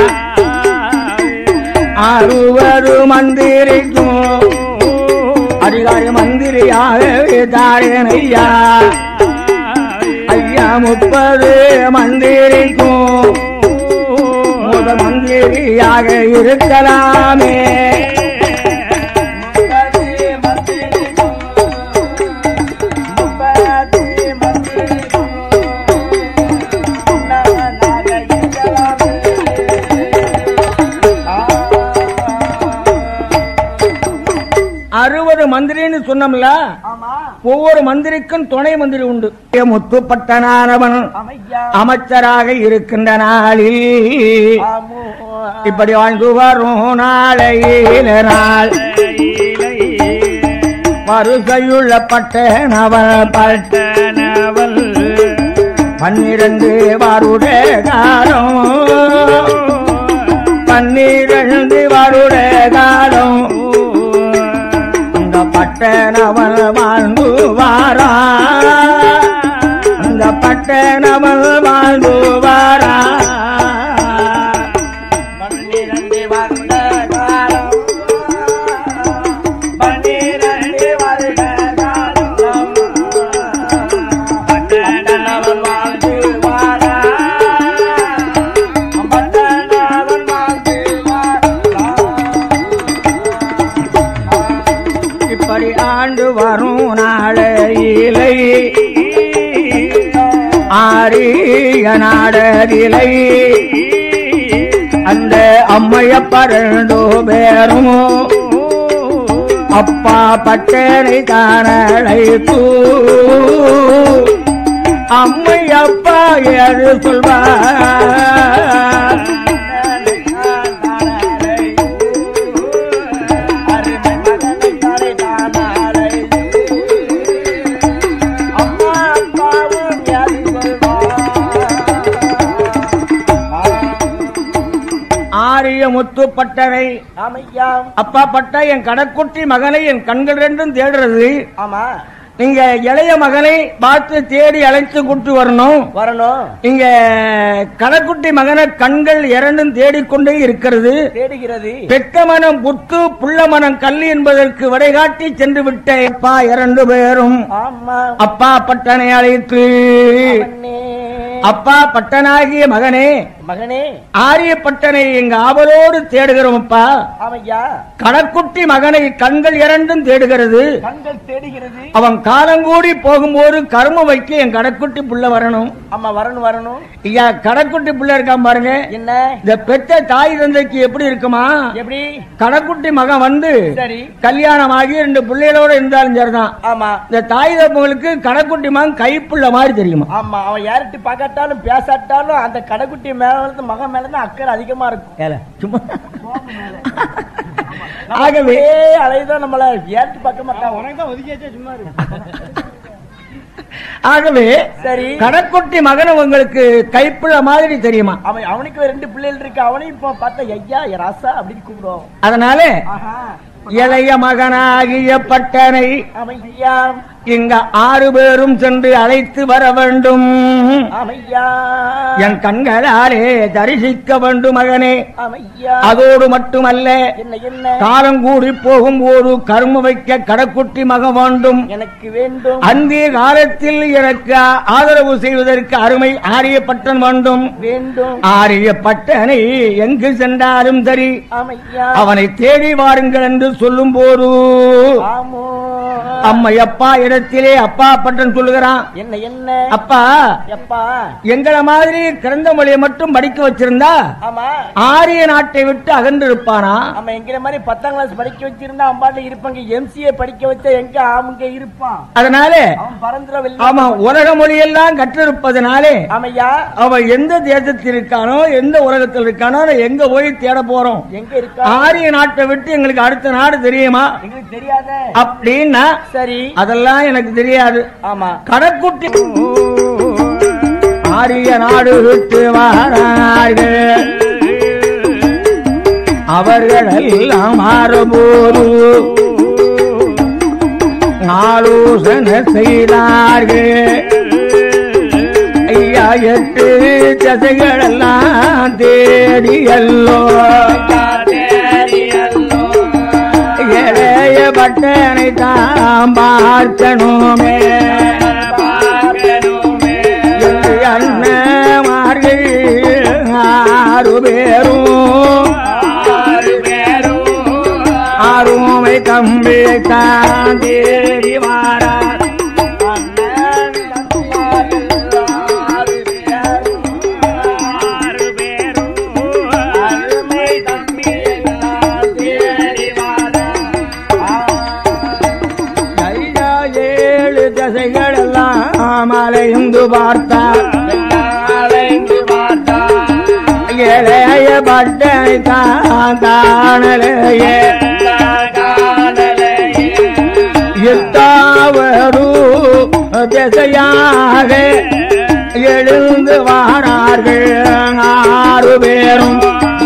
அறுபது மந்திரிக்கும் அதிகாரி மந்திரியாகவே தாரேன் ஐயா ஐயா முப்பது மந்திரிக்கும் முத மந்திரியாக இருக்கலாமே அறுபது மந்திரின்னு சொன்னோம்ல ஒவ்வொரு மந்திரிக்கும் துணை மந்திரி உண்டு முத்துப்பட்டனானவன் அமைச்சராக இருக்கின்ற நாளில் இப்படி வாழ்ந்து வரும் நாளையில நாள் வருகையுள்ள பட்டனவன் பட்டனவள் பன்னிரண்டு வருட காலம் பன்னிரண்டு வருட காலம் இந்த பட்டனவன் வாழ்ந்து வாரா இந்த பட்டனவன் வாழ்ந்து வாரா பன்னிரண்டு வருட காலம் பன்னிரண்டு வருட காலம் பட்டணவன் வாழ்ந்து வாரா பட்டணவன் வாழ்ந்து வாரா இப்படி ஆண்டு வரும் நாளையிலை ஆரிய நாடரிலை அந்த அம்மைய பரண்டு பேரும் அப்பா பட்டனை தானழைத்து அம்மை அப்பா ஏது சொல்வார் ஆரிய முத்து பட்டரை அப்பா பட்ட என் கடற்குட்டி மகனை என் கண்கள் ரெண்டும் தேடுறது ஆமா நீங்க இளைய மகனை பார்த்து தேடி அழைத்து கூட்டு வரணும் வரணும் இங்க கடற்குட்டி மகனை கண்கள் இரண்டும் தேடிக்கொண்டே இருக்கிறது தேடுகிறது பெத்த மனம் புத்து புள்ள மனம் கல்லு என்பதற்கு வடைகாட்டி சென்று விட்ட அப்பா இரண்டு பேரும் ஆமா அப்பா பட்டனை அழைத்து அண்ணே. அப்பா பட்டனாகிய மகனே மகனே ஆரியப்பட்டனை எங்க ஆவலோடு தேடுகிறோம் அப்பா ஆமையா கடக்குட்டி மகனை கண்கள் இரண்டும் தேடுகிறது கண்கள் தேடுகிறது அவன் காலங்கூடி போகும்போது கர்ம வைக்க என் கடக்குட்டி புள்ள வரணும் ஆமா வரணும் வரணும் ஐயா கடக்குட்டி புள்ள இருக்கான் பாருங்க என்ன இந்த பெத்த தாய் தந்தைக்கு எப்படி இருக்குமா எப்படி கடக்குட்டி மகன் வந்து சரி கல்யாணம் ஆகி ரெண்டு பிள்ளைகளோட இருந்தாலும் சரிதான் ஆமா இந்த தாய் தப்பங்களுக்கு கடக்குட்டி மகன் கைப்புள்ள மாதிரி தெரியுமா ஆமா அவன் யார்கிட்ட பார்க்காட்டாலும் பேசாட்டாலும் அந்த கடைக்குட்டி மேல வந்து மகன் மேலதான் அக்கறை அதிகமா இருக்கும் ஏல, சும்மா ஆகவே ஏ அலைதான் நம்மள யார்கிட்ட பார்க்க மாட்டான் உனக்கு தான் ஒதுக்கியாச்சே சும்மா ஆகவே சரி கடக்குட்டி மகன் உங்களுக்கு கைப்புள்ள மாதிரி தெரியுமா அவன் அவனுக்கு ரெண்டு பிள்ளைகள் இருக்கு அவனையும் இப்போ பார்த்தா ஐயா என் ராசா அப்படின்னு கூப்பிடுவோம் அதனால ஆஹா இளைய மகனாகிய பட்டனை அவன் ஐயா இங்க ஆறு பேரும் சென்று அழைத்து வர வேண்டும் அமையா என் கண்களாலே தரிசிக்க வேண்டும் மகனே அமையா அதோடு மட்டுமல்ல என்ன என்ன காலம் கூடி போகும் ஒரு கரும வைக்க கடக்குட்டி மக வேண்டும் எனக்கு வேண்டும் அந்திய காலத்தில் எனக்கு ஆதரவு செய்வதற்கு அருமை ஆரியப்பட்டன் வேண்டும் வேண்டும் ஆரியப்பட்டனை எங்கு சென்றாலும் சரி அமையா அவனை தேடி வாருங்கள் என்று சொல்லும் போது ஆமோ அம்மையப்பா இடத்திலே அப்பா பட்டன் சொல்லுகிறான் என்ன என்ன அப்பா எப்பா எங்களை மாதிரி கிரந்த மொழியை மட்டும் படிக்க வச்சிருந்தா ஆமா ஆரிய நாட்டை விட்டு அகன்று இருப்பானா ஆமா எங்கிற மாதிரி பத்தாம் கிளாஸ் படிக்க வச்சிருந்தா அம்பாட்ட இருப்பாங்க எம்சிஏ படிக்க வச்சா எங்க அவங்க இருப்பான் அதனால அவன் பறந்துட ஆமா உலக மொழியெல்லாம் கற்றிருப்பதனாலே ஆமையா அவன் எந்த தேசத்தில் இருக்கானோ எந்த உலகத்தில் இருக்கானோ அதை எங்க போய் தேட போறோம் எங்க இருக்கா ஆரிய நாட்டை விட்டு எங்களுக்கு அடுத்த நாடு தெரியுமா எங்களுக்கு தெரியாத அப்படின்னா சரி அதெல்லாம் எனக்கு தெரியாது ஆமா கடக்குட்டி ஆரிய நாடு விட்டு வாரார்கள் அவர்கள் எல்லாம் மாறுபோது ஆலோசனை செய்தார்கள் ஐயா எட்டு தசைகள் எல்லாம் தேடியல்லோ இளைய பட்டனை தான் பார்க்கணுமே என்று அண்ணமார்கள் ஆறு பேரும் ஆறுமை தம்பி தான் தேடி வாரார் ஐயா ஏழு தசைகள் எல்லாம் அலைந்து பார்த்தார் இளைய பட்டனை தான் தானலையே எட்டாவரு திசையாக எழுந்து வாரார்கள் ஆறு பேரும்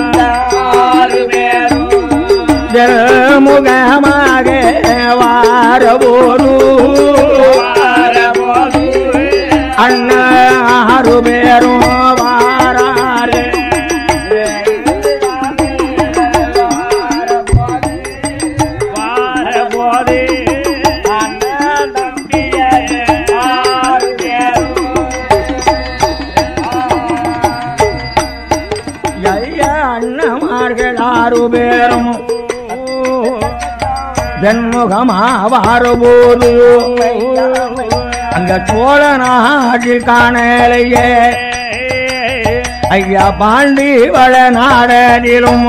முகமாக வாரபோது அண்ணா ஆறு பேரும் வாரார்கள் ஐயா அண்ணமார்கள் ஆறு பேரும் வெண்முகமாவாறுபோது அங்க சோழ நாட்டில் காணலையே ஐயா பாண்டி வள நாடனிலும்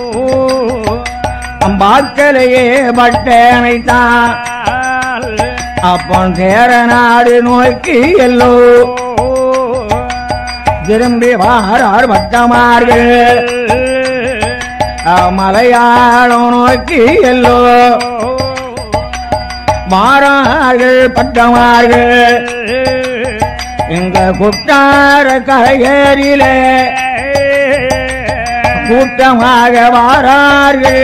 அம்பாக்கலையே பட்டனைத்தான் அப்போ சேர நாடு நோக்கி எல்லோ திரும்பி வாரார் பட்டமார்கள் மலையாளம் நோக்கி எல்லோ மாறார்கள் பட்டமார்கள் இங்க குட்டார கரையேறிலே கூட்டமாக வாரார்கள்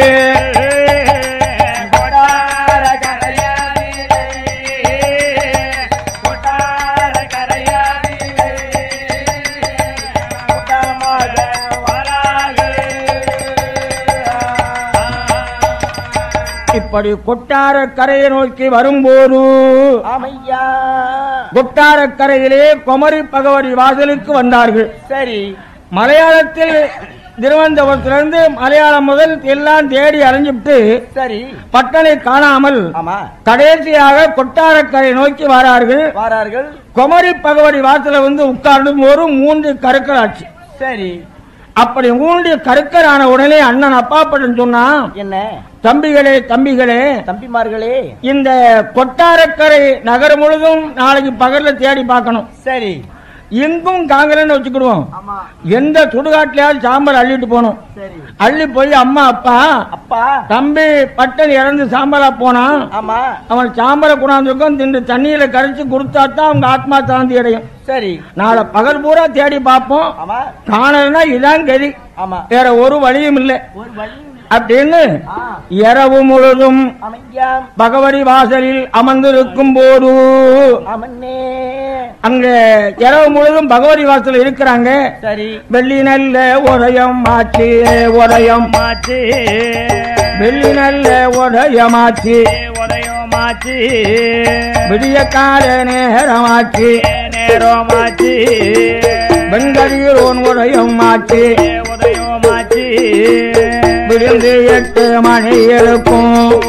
இப்ப அப்படி கொட்டார கரையை நோக்கி வரும்போது ஆமையா கொட்டார கரையிலே குமரி பகவதி வாசலுக்கு வந்தார்கள் சரி மலையாளத்தில் திருவனந்தபுரத்திலிருந்து மலையாளம் முதல் எல்லாம் தேடி அலைஞ்சிட்டு சரி பட்டனை காணாமல் ஆமா கடைசியாக கொட்டாரக்கரை நோக்கி வரார்கள் வாரார்கள் குமரி பகவதி வாசல வந்து உட்கார்ந்தும் ஒரு மூன்று கருக்கராட்சி சரி அப்படி மூன்று கருக்கரான உடனே அண்ணன் அப்பாப்படன் சொன்னா என்ன தம்பிகளே தம்பிகளே தம்பிமார்களே இந்த கொட்டாரக்கரை நகரம் முழுதும் நாளைக்கு பகல்ல தேடி பார்க்கணும் சரி எங்கும் காங்கலன்னு வச்சுக்கிடுவோம் ஆமா எந்த சுடுகாட்டிலாவது சாம்பல் அள்ளிட்டு போகணும் சரி அள்ளி போய் அம்மா அப்பா அப்பா தம்பி பட்டன் இறந்து சாம்பலா போனான் ஆமா அவன் சாம்பலை கொண்டாந்துருக்கும் திண்டு தண்ணியில கரைச்சு கொடுத்தா தான் அவங்க ஆத்மா சாந்தி அடையும் சரி நாளை பகல் பூரா தேடி பார்ப்போம் ஆமா காணலன்னா இதான் கதி ஆமா வேற ஒரு வழியும் இல்லை ஒரு வழி அப்படின்னு ஆ இரவு முழுதும் அமையா பகவதி வாசலில் அமர்ந்திருக்கும் போது அமன்னே அங்க இரவு முழுதும் பகவதி வாசல் இருக்கிறாங்க சரி வெள்ளி நல்ல உதயம் ஆச்சு உதயம் மாச்சு வெள்ளி நல்ல உதயமாச்சு உதயமாச்சு விடிய கால நேரமாச்சு நேரமாச்சு வெண்கதிரோன் உதயம் ஆச்சு உதயமாச்சு விழுந்து எட்டு மணி இருக்கும்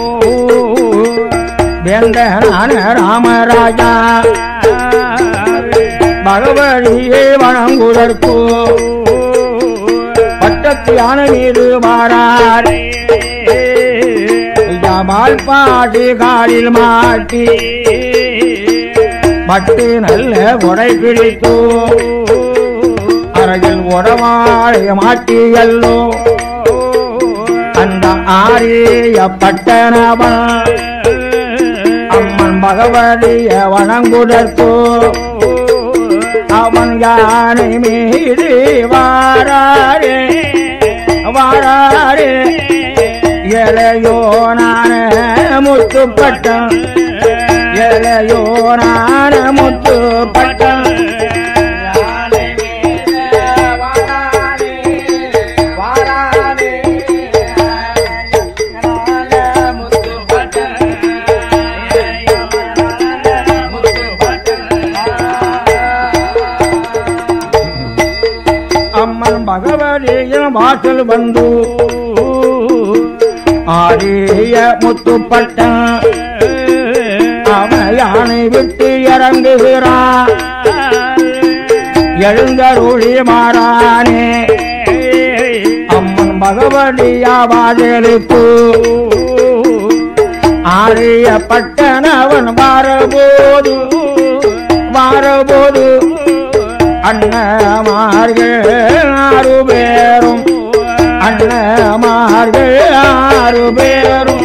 வேந்தனான ராமராஜா பகவதியை வணங்குதற்கு பட்டத்து யானை மீது மாறார் ஜமால் பாடி காலில் மாட்டி பட்டு நல்ல உடை பிடித்து அறையில் உடவாழை மாட்டி எல்லோ அந்த ஆரிய பட்டணவன் அம்மன் பகவதிய வணங்குதற்கு அவன் யானை மீது வாராரே வாராரே இளையோ நான முத்துப்பட்டம் இளையோ நான முத்துப்பட்டம் அம்மன் பகவதியின் வாசல் வந்து ஆரிய முத்துப்பட்டம் அவன் யானை விட்டு இறங்குகிறான் எழுந்தருளி மாறானே அம்மன் பகவதியா வாசலுக்கு ஆரிய பட்டனவன் வாரபோது வாரபோது அண்ணமார்கள் ஆறு பேரும் அண்ணமார்கள் ஆறு பேரும்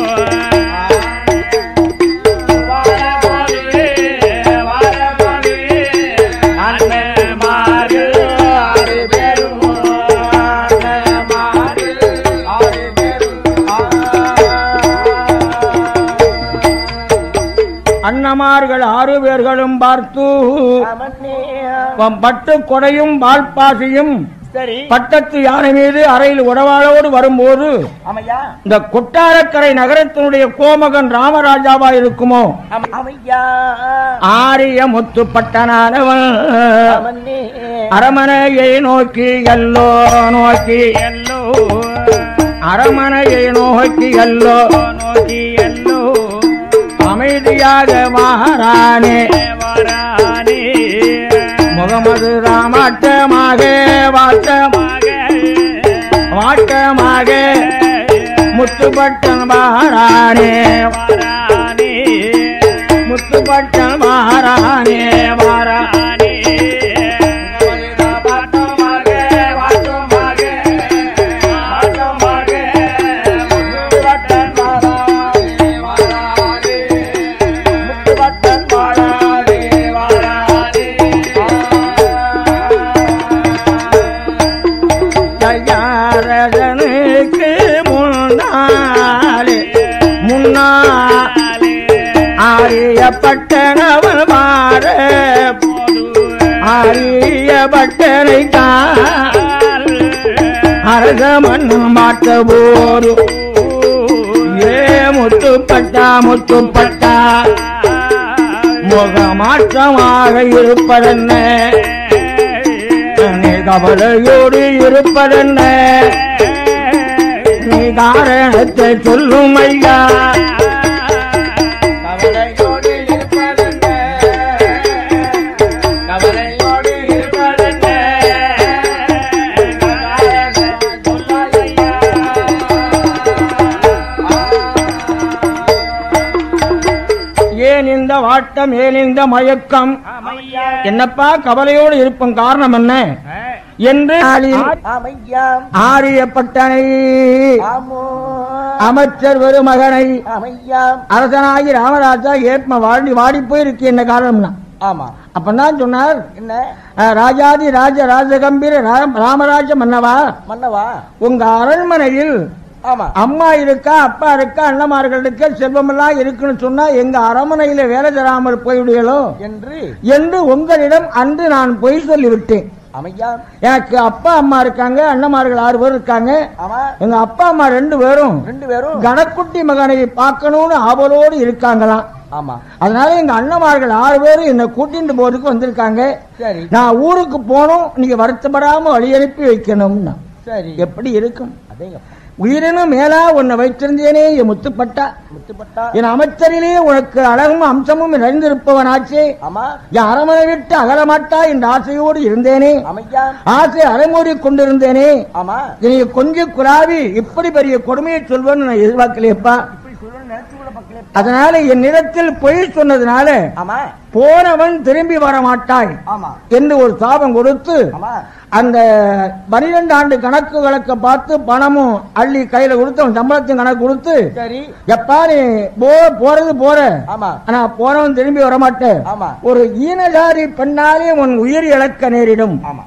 அண்ணமார்கள் ஆறு பேர்களும் பார்த்து அமன்னே பம் பட்டு கொடையும் பால்பாசியும் சரி பட்டத்து யானை மீது அறையில் உடவாளோடு வரும்போது அமையா இந்த கொட்டாரக்கரை நகரத்தினுடைய கோமகன் ராமராஜாவா இருக்குமோ அம- அமையா ஆரிய முத்து பட்டனானவன் அமன்னே அரமனையை நோக்கி எல்லோ நோக்கி எல்லோ அரமனையை நோக்கி எல்லோ நோக்கி எல்லோ அமைதியாக மகாராணே வரானே முகமது ராமாட்டமாக வாட்டமாக வாட்டமாக முத்துப்பட்டன் மகாராணே வரானே முத்துப்பட்டன் மகாராணே வாரா தயாரதனுக்கு முன்னாலே முன்னா ஆரியப்பட்டனவன் மாற ஆரியப்பட்டனை அரச மண்ணும் மாற்ற போரு ஏ முத்துப்பட்டா முத்துப்பட்டா முகமாற்றமாக இருப்பதென்ன நீ கவலையோடு இருப்பதென்ன நீ காரணத்தை சொல்லும் ஐயா கவலையோடு இருப்பதென்ன? கவலையோடு இருப்பதென்ன? ஏன் இந்த வாட்டம் ஏன் இந்த மயக்கம் ஆமையா என்னப்பா கவலையோடு இருப்போம் காரணம் என்ன என்று ஆமையா ஆரியப்பட்டனை ஆமோ அமைச்சர் மகனை ஆமையா அரசனாகி ராமராஜா ஏற்ம வாடி வாடி போயிருக்கு என்ன காரணம்னா ஆமா அப்பதான் சொன்னார் என்ன அஹ், ராஜாதி ராஜ ராஜகம்பீர ராம்- ராமராஜ மன்னவா மன்னவா உங்க அரண்மனையில் ஆமா அம்மா இருக்கா அப்பா இருக்கா அண்ணமார்கள் இருக்க செல்வமெல்லாம் இருக்குன்னு சொன்னா எங்க அரண்மனையில வேலை தராமல் போய்விடுகளோ என்று என்று உங்களிடம் அன்று நான் பொய் சொல்லிவிட்டேன் அமையா எனக்கு அப்பா அம்மா இருக்காங்க அண்ணமார்கள் ஆறு பேர் இருக்காங்க ஆமா எங்க அப்பா அம்மா ரெண்டு பேரும் ரெண்டு பேரும் கணக்குட்டி மகனை பார்க்கணும்னு ஆவலோடு இருக்காங்களாம் ஆமா அதனால எங்க அண்ணமார்கள் ஆறு பேரும் என்னை கூட்டிட்டு போறதுக்கு வந்திருக்காங்க சரி நான் ஊருக்கு போகணும் நீங்க வருத்தப்படாம வழி அனுப்பி வைக்கணும்னா சரி எப்படி இருக்கும் அதேங்கப்பா உயிரினும் மேலா உன்னை வைத்திருந்தேனே என் முத்துப்பட்டா முத்துப்பட்டா என் அமைச்சரிலே உனக்கு அழகும் அம்சமும் நிறைந்திருப்பவனாச்சே ஆமா என் அரமனை விட்டு அகலமாட்டா என்ற ஆசையோடு இருந்தேனே அமையா ஆசை அலைமூறி கொண்டிருந்தேனே ஆமா நீ கொஞ்சம் குறாவி இப்படி பெரிய கொடுமையை சொல்வேன்னு நான் எதிர்பார்க்கலையப்பா இப்படி சொல்லணும்னு நினைச்சு கூட பக்கல அதனால என்னிடத்தில் பொய் சொன்னதுனால ஆமா போனவன் திரும்பி வர மாட்டாய் ஆமா என்று ஒரு சாபம் கொடுத்து ஆமா அந்த பனிரெண்டு ஆண்டு கணக்கு வழக்க பார்த்து பணமும் அள்ளி கையில கொடுத்து அவன் சம்பளத்தையும் கணக்கு கொடுத்து சரி எப்பா நீ போ போறது போற ஆமா ஆனா போனவன் திரும்பி வர மாட்டேன் ஆமா ஒரு ஈனஜாதி பெண்ணாலே உன் உயிர் இழக்க நேரிடும் ஆமா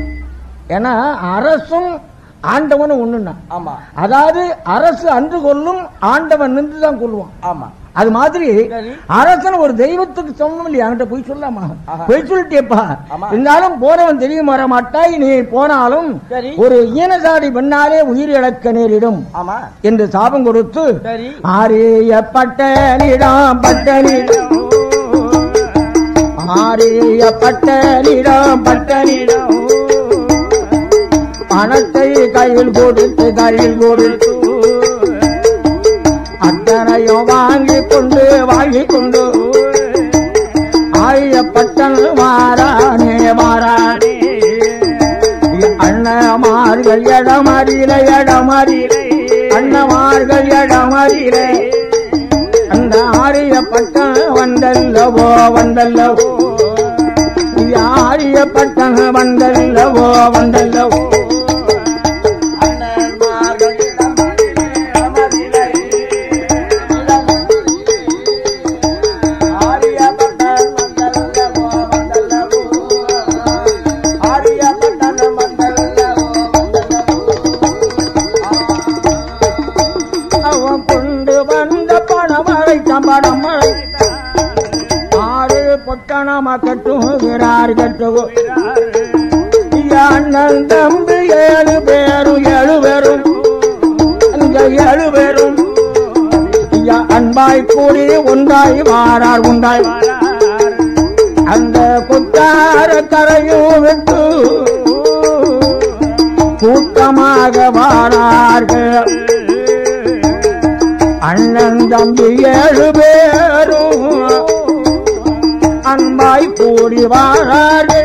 ஏன்னா அரசும் ஆண்டவனும் ஒண்ணுன்னா ஆமா அதாவது அரசு அன்று கொல்லும் ஆண்டவன் நின்று தான் கொல்லுவான் ஆமா அது மாதிரி சரி. அரசன் ஒரு தெய்வத்துக்கு சமம் இல்லையா என்கிட்ட போய் சொல்லாமா ஆஹா. போய் சொல்லிட்டேப்பா ஆமா. இருந்தாலும் போனவன் தெரியும் வர மாட்டாய் நீ போனாலும் சரி. ஒரு ஈனசாடி பெண்ணாலே உயிர் இழக்க நேரிடும் ஆமா என்று சாபம் கொடுத்து சரி ஆரிய பட்டனிடம் பட்டனிடம் ஆரிய பட்டனிடம் பட்டனிடம் பணத்தை கையில் கொடுத்து கையில் கொடுத்து அத்தனையும் வாங்கி கொண்டு வாங்கி கொண்டு ஆயப்பட்டன் மாறானே மாறானே அண்ணமார்கள் இடமறியில இடமறியில அண்ணமார்கள் இடமறியில அந்த ஆரியப்பட்டன் வந்தல்லவோ வந்தல்லவோ ஆரியப்பட்டன் வந்தல்லவோ வந்தல்லவோ அவன் கொண்டு வந்த பணமழை சம்படம் மழை ஆறு பொட்டணமா கட்டுகிறார் கட்டுகிறார் அண்ணன் தம்பி ஏழு பேரும் ஏழு பேரும் அங்க ஏழு பேரும் ஐயா அன்பாய் கூடி ஒன்றாய் வாரார் உண்டாய் அந்த குத்தார கரையும் விட்டு கூட்டமாக வாரார்கள் அண்ணன் தம்பி ஏழு பேரும் அன்பாய் கூடி வாரார்கள்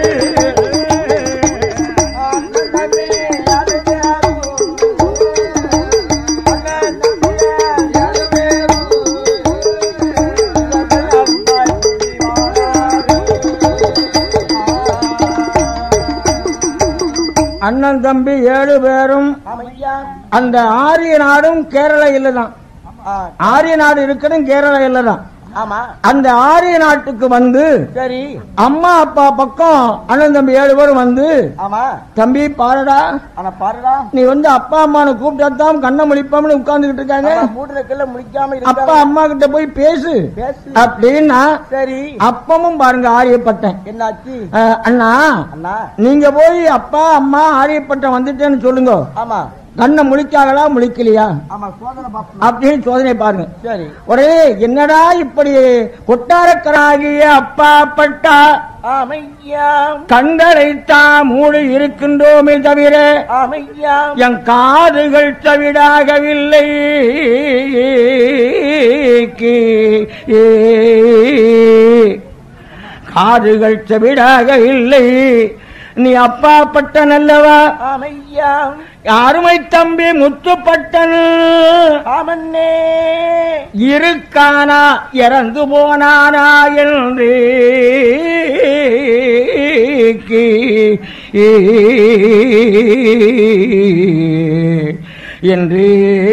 அண்ணன் தம்பி ஏழு பேரும் அந்த ஆரிய நாடும் கேரள இல்லதான் ஆரிய நாடு இருக்கணும் கேரள இல்லதான் ஆமா அந்த ஆரிய நாட்டுக்கு வந்து சரி அம்மா அப்பா பக்கம் அண்ணன் தம்பி ஏழு பேரும் வந்து ஆமா தம்பி பாருடா ஆனா பாருடா நீ வந்து அப்பா அம்மானு கூப்பிட்டாதான் கண்ணை முழிப்பாமனு உட்கார்ந்துகிட்டு இருக்காங்க மூடுறதுக்குள்ள முடிக்காம அப்பா இருக்க அம்மா கிட்ட போய் பேசு பேசு அப்படின்னா சரி அப்பமும் பாருங்க ஆரியப்பட்டேன் என்னாச்சு அஹ், அண்ணா அண்ணா நீங்க போய் அப்பா அம்மா ஆரியப்பட்டம் வந்துட்டேன்னு சொல்லுங்க ஆமா கண்ணை முழிச்சாங்களா முழிக்கலையா ஆமா சோதனை பாப்போம் அப்படின்னு சோதனை பாருங்க சரி ஒரே என்னடா இப்படி கொட்டாரக்கராகிய அப்பா பட்டா ஆமையா கண்களைத்தான் மூடி இருக்கின்றோமே தவிர ஆமையா என் காதுகள் தவிடாகவில்லை காதுகள் தவிடாக இல்லை நீ அப்பா பட்டன் அல்லவா ஆமையா அருமை தம்பி முத்துப்பட்டன் ஆமன்னே இருக்கானா இறந்து போனானா என்று என்று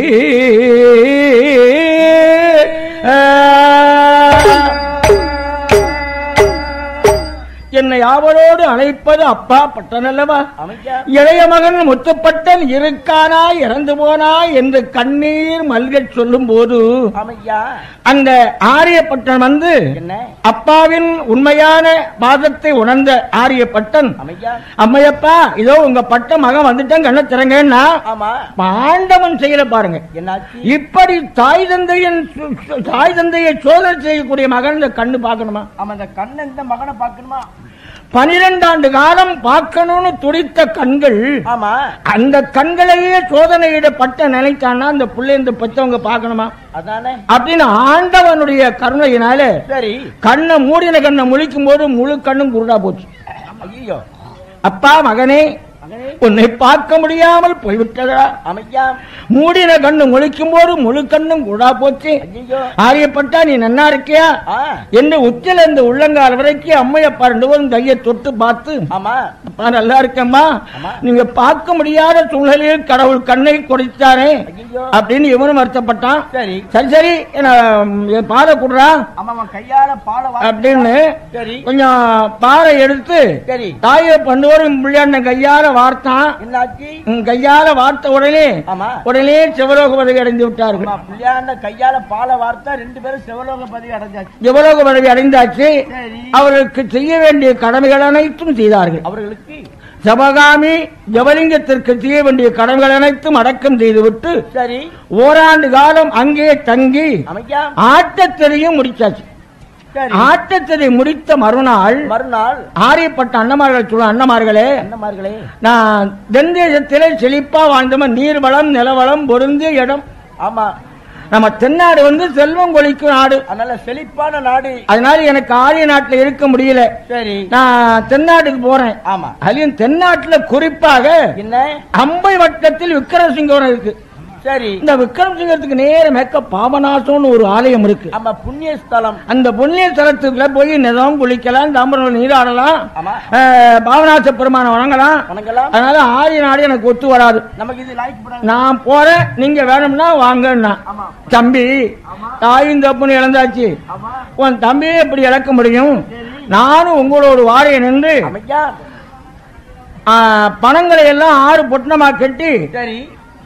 என்னை ஆவலோடு அழைப்பது அப்பா பட்டன் அல்லவா அமையா இளைய மகன் முத்துப்பட்டன் இருக்கானா இறந்து போனா என்று கண்ணீர் மல்கச் சொல்லும் போது ஆமையா அந்த ஆரியப்பட்டன் வந்து என்ன அப்பாவின் உண்மையான பாதத்தை உணர்ந்த ஆரியப்பட்டன் அமையா அம்மையப்பா இதோ உங்க பட்ட மகன் வந்துட்டான் கண்ண திறங்கன்னா ஆமா பாண்டவன் செய்யல பாருங்க என்னாச்சு இப்படி தாய் தந்தையின் சு- சு- தாய் தந்தையை சோதனை செய்யக்கூடிய மகன் இந்த கண்ணு பார்க்கணுமா ஆமா இந்த கண்ணன் இந்த மகனை பார்க்கணுமா பனிரெண்டாண்டு காலம் பார்க்கணும்னு துடித்த கண்கள் ஆமா அந்த கண்களையே சோதனையிடப்பட்ட நினைத்தான்னா அந்த பிள்ளை இந்த பெற்றவங்க பார்க்கணுமா அதானே அப்படின்னு ஆண்டவனுடைய கருணையினால சரி கண்ணை மூடின கண்ணை முழிக்கும் போது முழு கண்ணும் குருடா போச்சு ஐயோ அப்பா மகனே மகனே உன்னை பார்க்க முடியாமல் போய்விட்டதா அமையா மூடின கண்ணு முழிக்கும் போது முழு கண்ணும் குருடா போச்சு ஐயோ ஆரியப்பட்டா நீ நன்னா இருக்கியா ஆ என்று உச்சில இருந்து உள்ளங்கால் வரைக்கும் அம்மையப்பா ரெண்டு பேரும் கையை தொட்டு பார்த்து ஆமா அப்பா நல்லா இருக்கேம்மா ஆமா. நீங்க பார்க்க முடியாத சூழ்நிலையில் கடவுள் கண்ணை கொடுத்தாரே ஐயோ அப்படின்னு இவனும் வருத்தப்பட்டான் சரி சரி சரி என்ன என் பாலை குடுறா ஆமா அவன் கையால பால வா அப்படின்னு சரி கொஞ்சம் பாறை எடுத்து சரி தாயை பண்ணுவோரும் பிள்ளையாண்ட கையால வார்த்தான் என்னாச்சு உம் கையால வார்த்த உடனே ஆமா உடனே சிவலோக பதவி அடைந்து விட்டார்கள் ஆமா பிள்ளையாண்ட கையால பால வார்த்தா ரெண்டு பேரும் சிவலோக பதவி அடைஞ்சாச்சு சிவலோக பதவி அடைந்தாச்சு சரி அவர்களுக்கு செய்ய வேண்டிய கடமைகள் அனைத்தும் செய்தார்கள் அவர்களுக்கு சிவகாமி ஜபலிங்கத்திற்கு செய்ய வேண்டிய கடமைகள் அனைத்தும் அடக்கம் செய்துவிட்டு சரி ஓராண்டு காலம் அங்கே தங்கி அமையா ஆட்டத்திலையும் முடிச்சாச்சு சரி ஆட்டத்திரை முடித்த மறுநாள் மறுநாள் ஆரியப்பட்ட அண்ணமார்கள் சொல்ல அண்ணமார்களே அண்ணமார்களே நான் தென்தேசத்திலே செழிப்பா வாழ்ந்தவன் நீர்வளம் நிலவளம் பொருந்திய இடம் ஆமா நம்ம தென்னாடு வந்து செல்வம் கொளிக்கும் நாடு அதனால செழிப்பான நாடு அதனால எனக்கு ஆரிய நாட்டுல இருக்க முடியல சரி நான் தென்னாட்டுக்கு போறேன் ஆமா அதுலயும் தென்னாட்டுல குறிப்பாக என்ன அம்பை வட்டத்தில் விக்ரமசிங்கம் இருக்கு சரி இந்த விக்ரமசிங்கத்துக்கு நேர மேக்க பாபநாசம்னு ஒரு ஆலயம் இருக்கு ஆமா புண்ணிய ஸ்தலம் அந்த புண்ணிய ஸ்தலத்துக்குள்ள போய் நிலம் குளிக்கலாம் தாம்பரம் நீராடலாம் ஆமா அஹ், பாபநாச பெருமானை வணங்கலாம் வணங்கலாம் அதனால ஆரிய நாடு எனக்கு ஒத்து வராது நமக்கு இது லாய்க்கு படாது நான் போறேன் நீங்க வேணும்னா வாங்கன்னா ஆமா தம்பி தாயும் தப்புன்னு இழந்தாச்சு ஆமா உன் தம்பியை எப்படி இழக்க முடியும் நானும் உங்களோட வாரையை நின்று அமையா ஆ, பணங்களை எல்லாம் ஆறு பொட்டணமா கட்டி சரி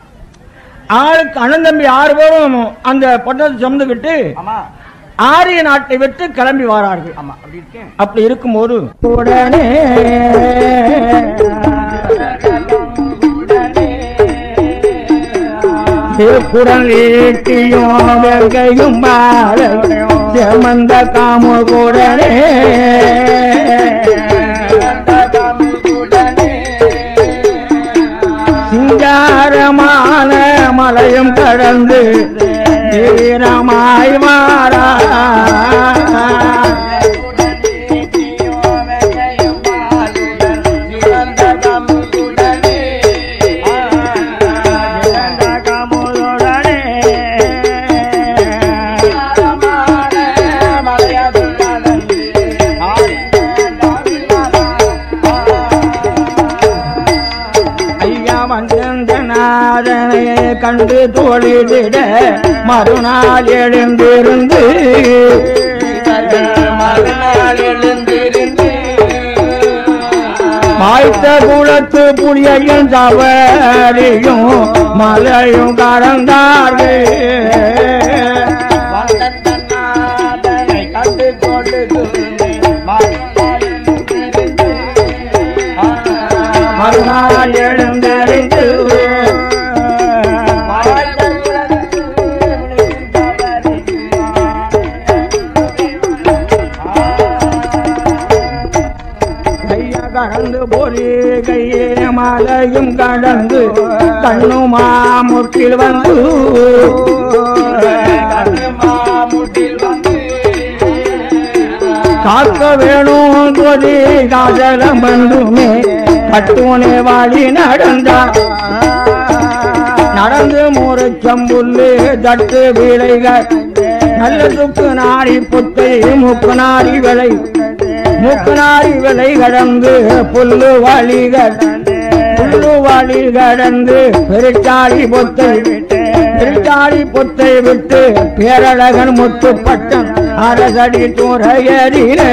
ஆளுக்கு அண்ணன் தம்பி ஆறு பேரும் அந்த பொட்டணத்தை சுமந்துக்கிட்டு ஆமா ஆரிய நாட்டை விட்டு கிளம்பி வரார்கள் ஆமா அப்படி இருக்கேன் அப்படி இருக்கும்போது உடனே குடல் ஈட்டியும் வெங்கையும் மாலையும் செமந்த காம கூடனே சிங்காரமான மலையும் கடந்து வீரமாய் மாறா ஐயா வந்தனாதனை கண்டு தோழிடிட மறுநாள் எழுந்திருந்து வாய்த்த குளத்து புளியையும் தவறியும் மலையும் கடந்தார்கள் மறுநாள் எழுந்தறிந்து கடந்து பொறிகையே மலையும் கடந்து கண்ணுமா முற்றில் வந்து காக்க வேணும் கொதி காதலம் வந்துமே கட்டுவனே வாடி நடந்தார் நடந்து முறைச்சம்புல்லு தட்டு வீழைகள் நல்ல துக்கு நாடி புத்தை முக்கு நாடி விளை முக்கு நாடி விளை கடந்து புல்லு வாளிகள் புல்லு வாளி கடந்து பெருச்சாளி பொத்தை பெருச்சாளி பொத்தை விட்டு பேரழகன் முத்துப்பட்டம் அரசடி துறையறிலே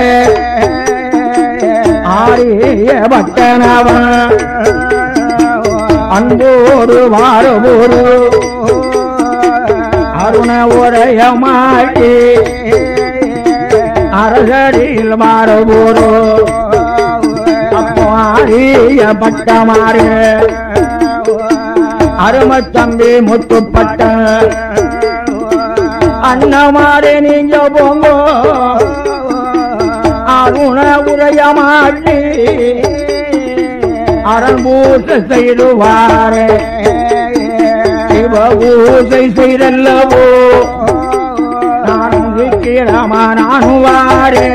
ஆரிய பட்டனவன் அன்போடு வாரபோரு அருண உரைய மாட்டி அரசடியில் மாறபோரு அப்போ ஆரிய பட்டமாறு அரும தம்பி முத்துப்பட்ட அண்ணமாரே நீங்க போங்க அருண உரைய மாட்டி அரண்பூச செய்துவாரே சிவபூசை செய்தல்லவோ நானும் விக்கிரமா நானுவாரே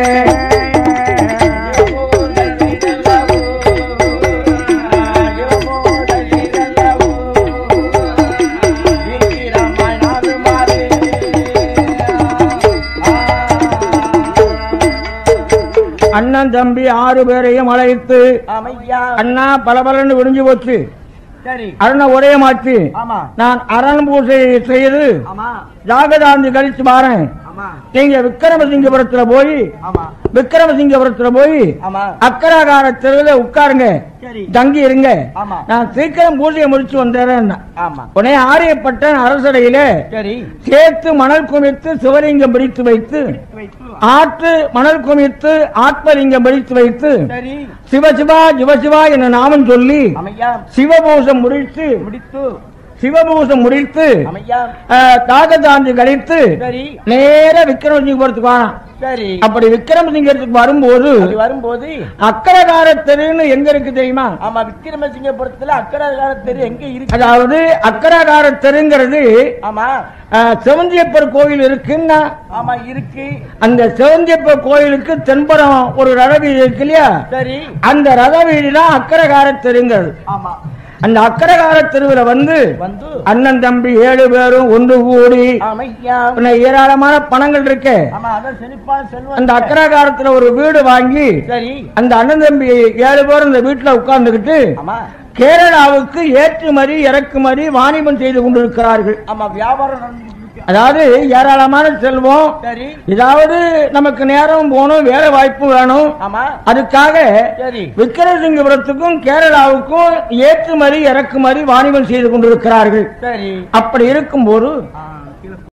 அண்ணன் தம்பி ஆறு பேரையும் அழைத்து அமையா அண்ணா பலபலன்னு விடிஞ்சு போச்சு சரி அருண ஒரே மாற்றி ஆமா நான் அரண் பூசை செய்து ஆமா ஜாகதாந்தி கழிச்சு பாறேன் ஆமா நீங்க விக்ரமசிங்கபுரத்துல போய் ஆமா விக்ரமசிங்கபுரத்துல போய் ஆமா அக்கராகார தெருவில் உட்காருங்க சரி தங்கி இருங்க ஆமா நான் சீக்கிரம் பூஜையை முடிச்சு வந்தேன் ஆமா உடனே ஆரியப்பட்டன் அரசடையில சரி சேர்த்து மணல் குமித்து சிவலிங்கம் பிடித்து வைத்து வைத்து ஆற்று மணல் குமித்து ஆத்மலிங்கம் பிடித்து வைத்து சரி சிவசிவா சிவசிவா என நாமம் சொல்லி அமையா சிவபூசம் முடித்து முடித்து சிவபூசம் முடித்து அமையா அஹ், தாகதாந்தி கழித்து சரி நேர விக்ரமசிங்கபுரத்துக்கு வாரான் சரி அப்படி விக்ரமசிங்கத்துக்கு வரும்போது அப்படி வரும்போது அக்கரகார தெருன்னு எங்க இருக்கு தெரியுமா ஆமா விக்கிரமசிங்கபுரத்துல அக்கடாகார தெரு எங்க இருக்கு அதாவது அக்கரகார தெருங்கிறது ஆமா அஹ், செவந்தியப்பர் கோயில் இருக்குன்னா ஆமா இருக்கு அந்த செவந்தியப்பர் கோயிலுக்கு தென்புறம் ஒரு ரத வீதி இருக்கு இல்லையா சரி அந்த ரத வீதி தான் அக்கரகார தெருங்கிறது ஆமா அந்த அக்கரகார தெருவுல வந்து வந்து அண்ணன் தம்பி ஏழு பேரும் ஒன்று கூடி அமையா பின்ன ஏராளமான பணங்கள் இருக்கு ஆமா அதான் செழிப்பான செல்வம் அந்த அக்கரகாரத்துல ஒரு வீடு வாங்கி சரி அந்த அண்ணன் தம்பி ஏழு பேரும் இந்த வீட்டுல உட்கார்ந்துகிட்டு ஆமா கேரளாவுக்கு ஏற்றுமதி இறக்குமதி வாணிபம் செய்து கொண்டிருக்கிறார்கள் ஆமா வியாபாரம் நடந்துட்டு இருக்கு அதாவது ஏராளமான செல்வம் சரி ஏதாவது நமக்கு நேரம் போகணும் வேலை வாய்ப்பு வேணும் ஆமா அதுக்காக சரி விக்கிரசிங்கபுரத்துக்கும் கேரளாவுக்கும் ஏற்றுமதி இறக்குமதி வாணிபம் செய்து கொண்டிருக்கிறார்கள் சரி அப்படி இருக்கும்போது ஆ, கீழே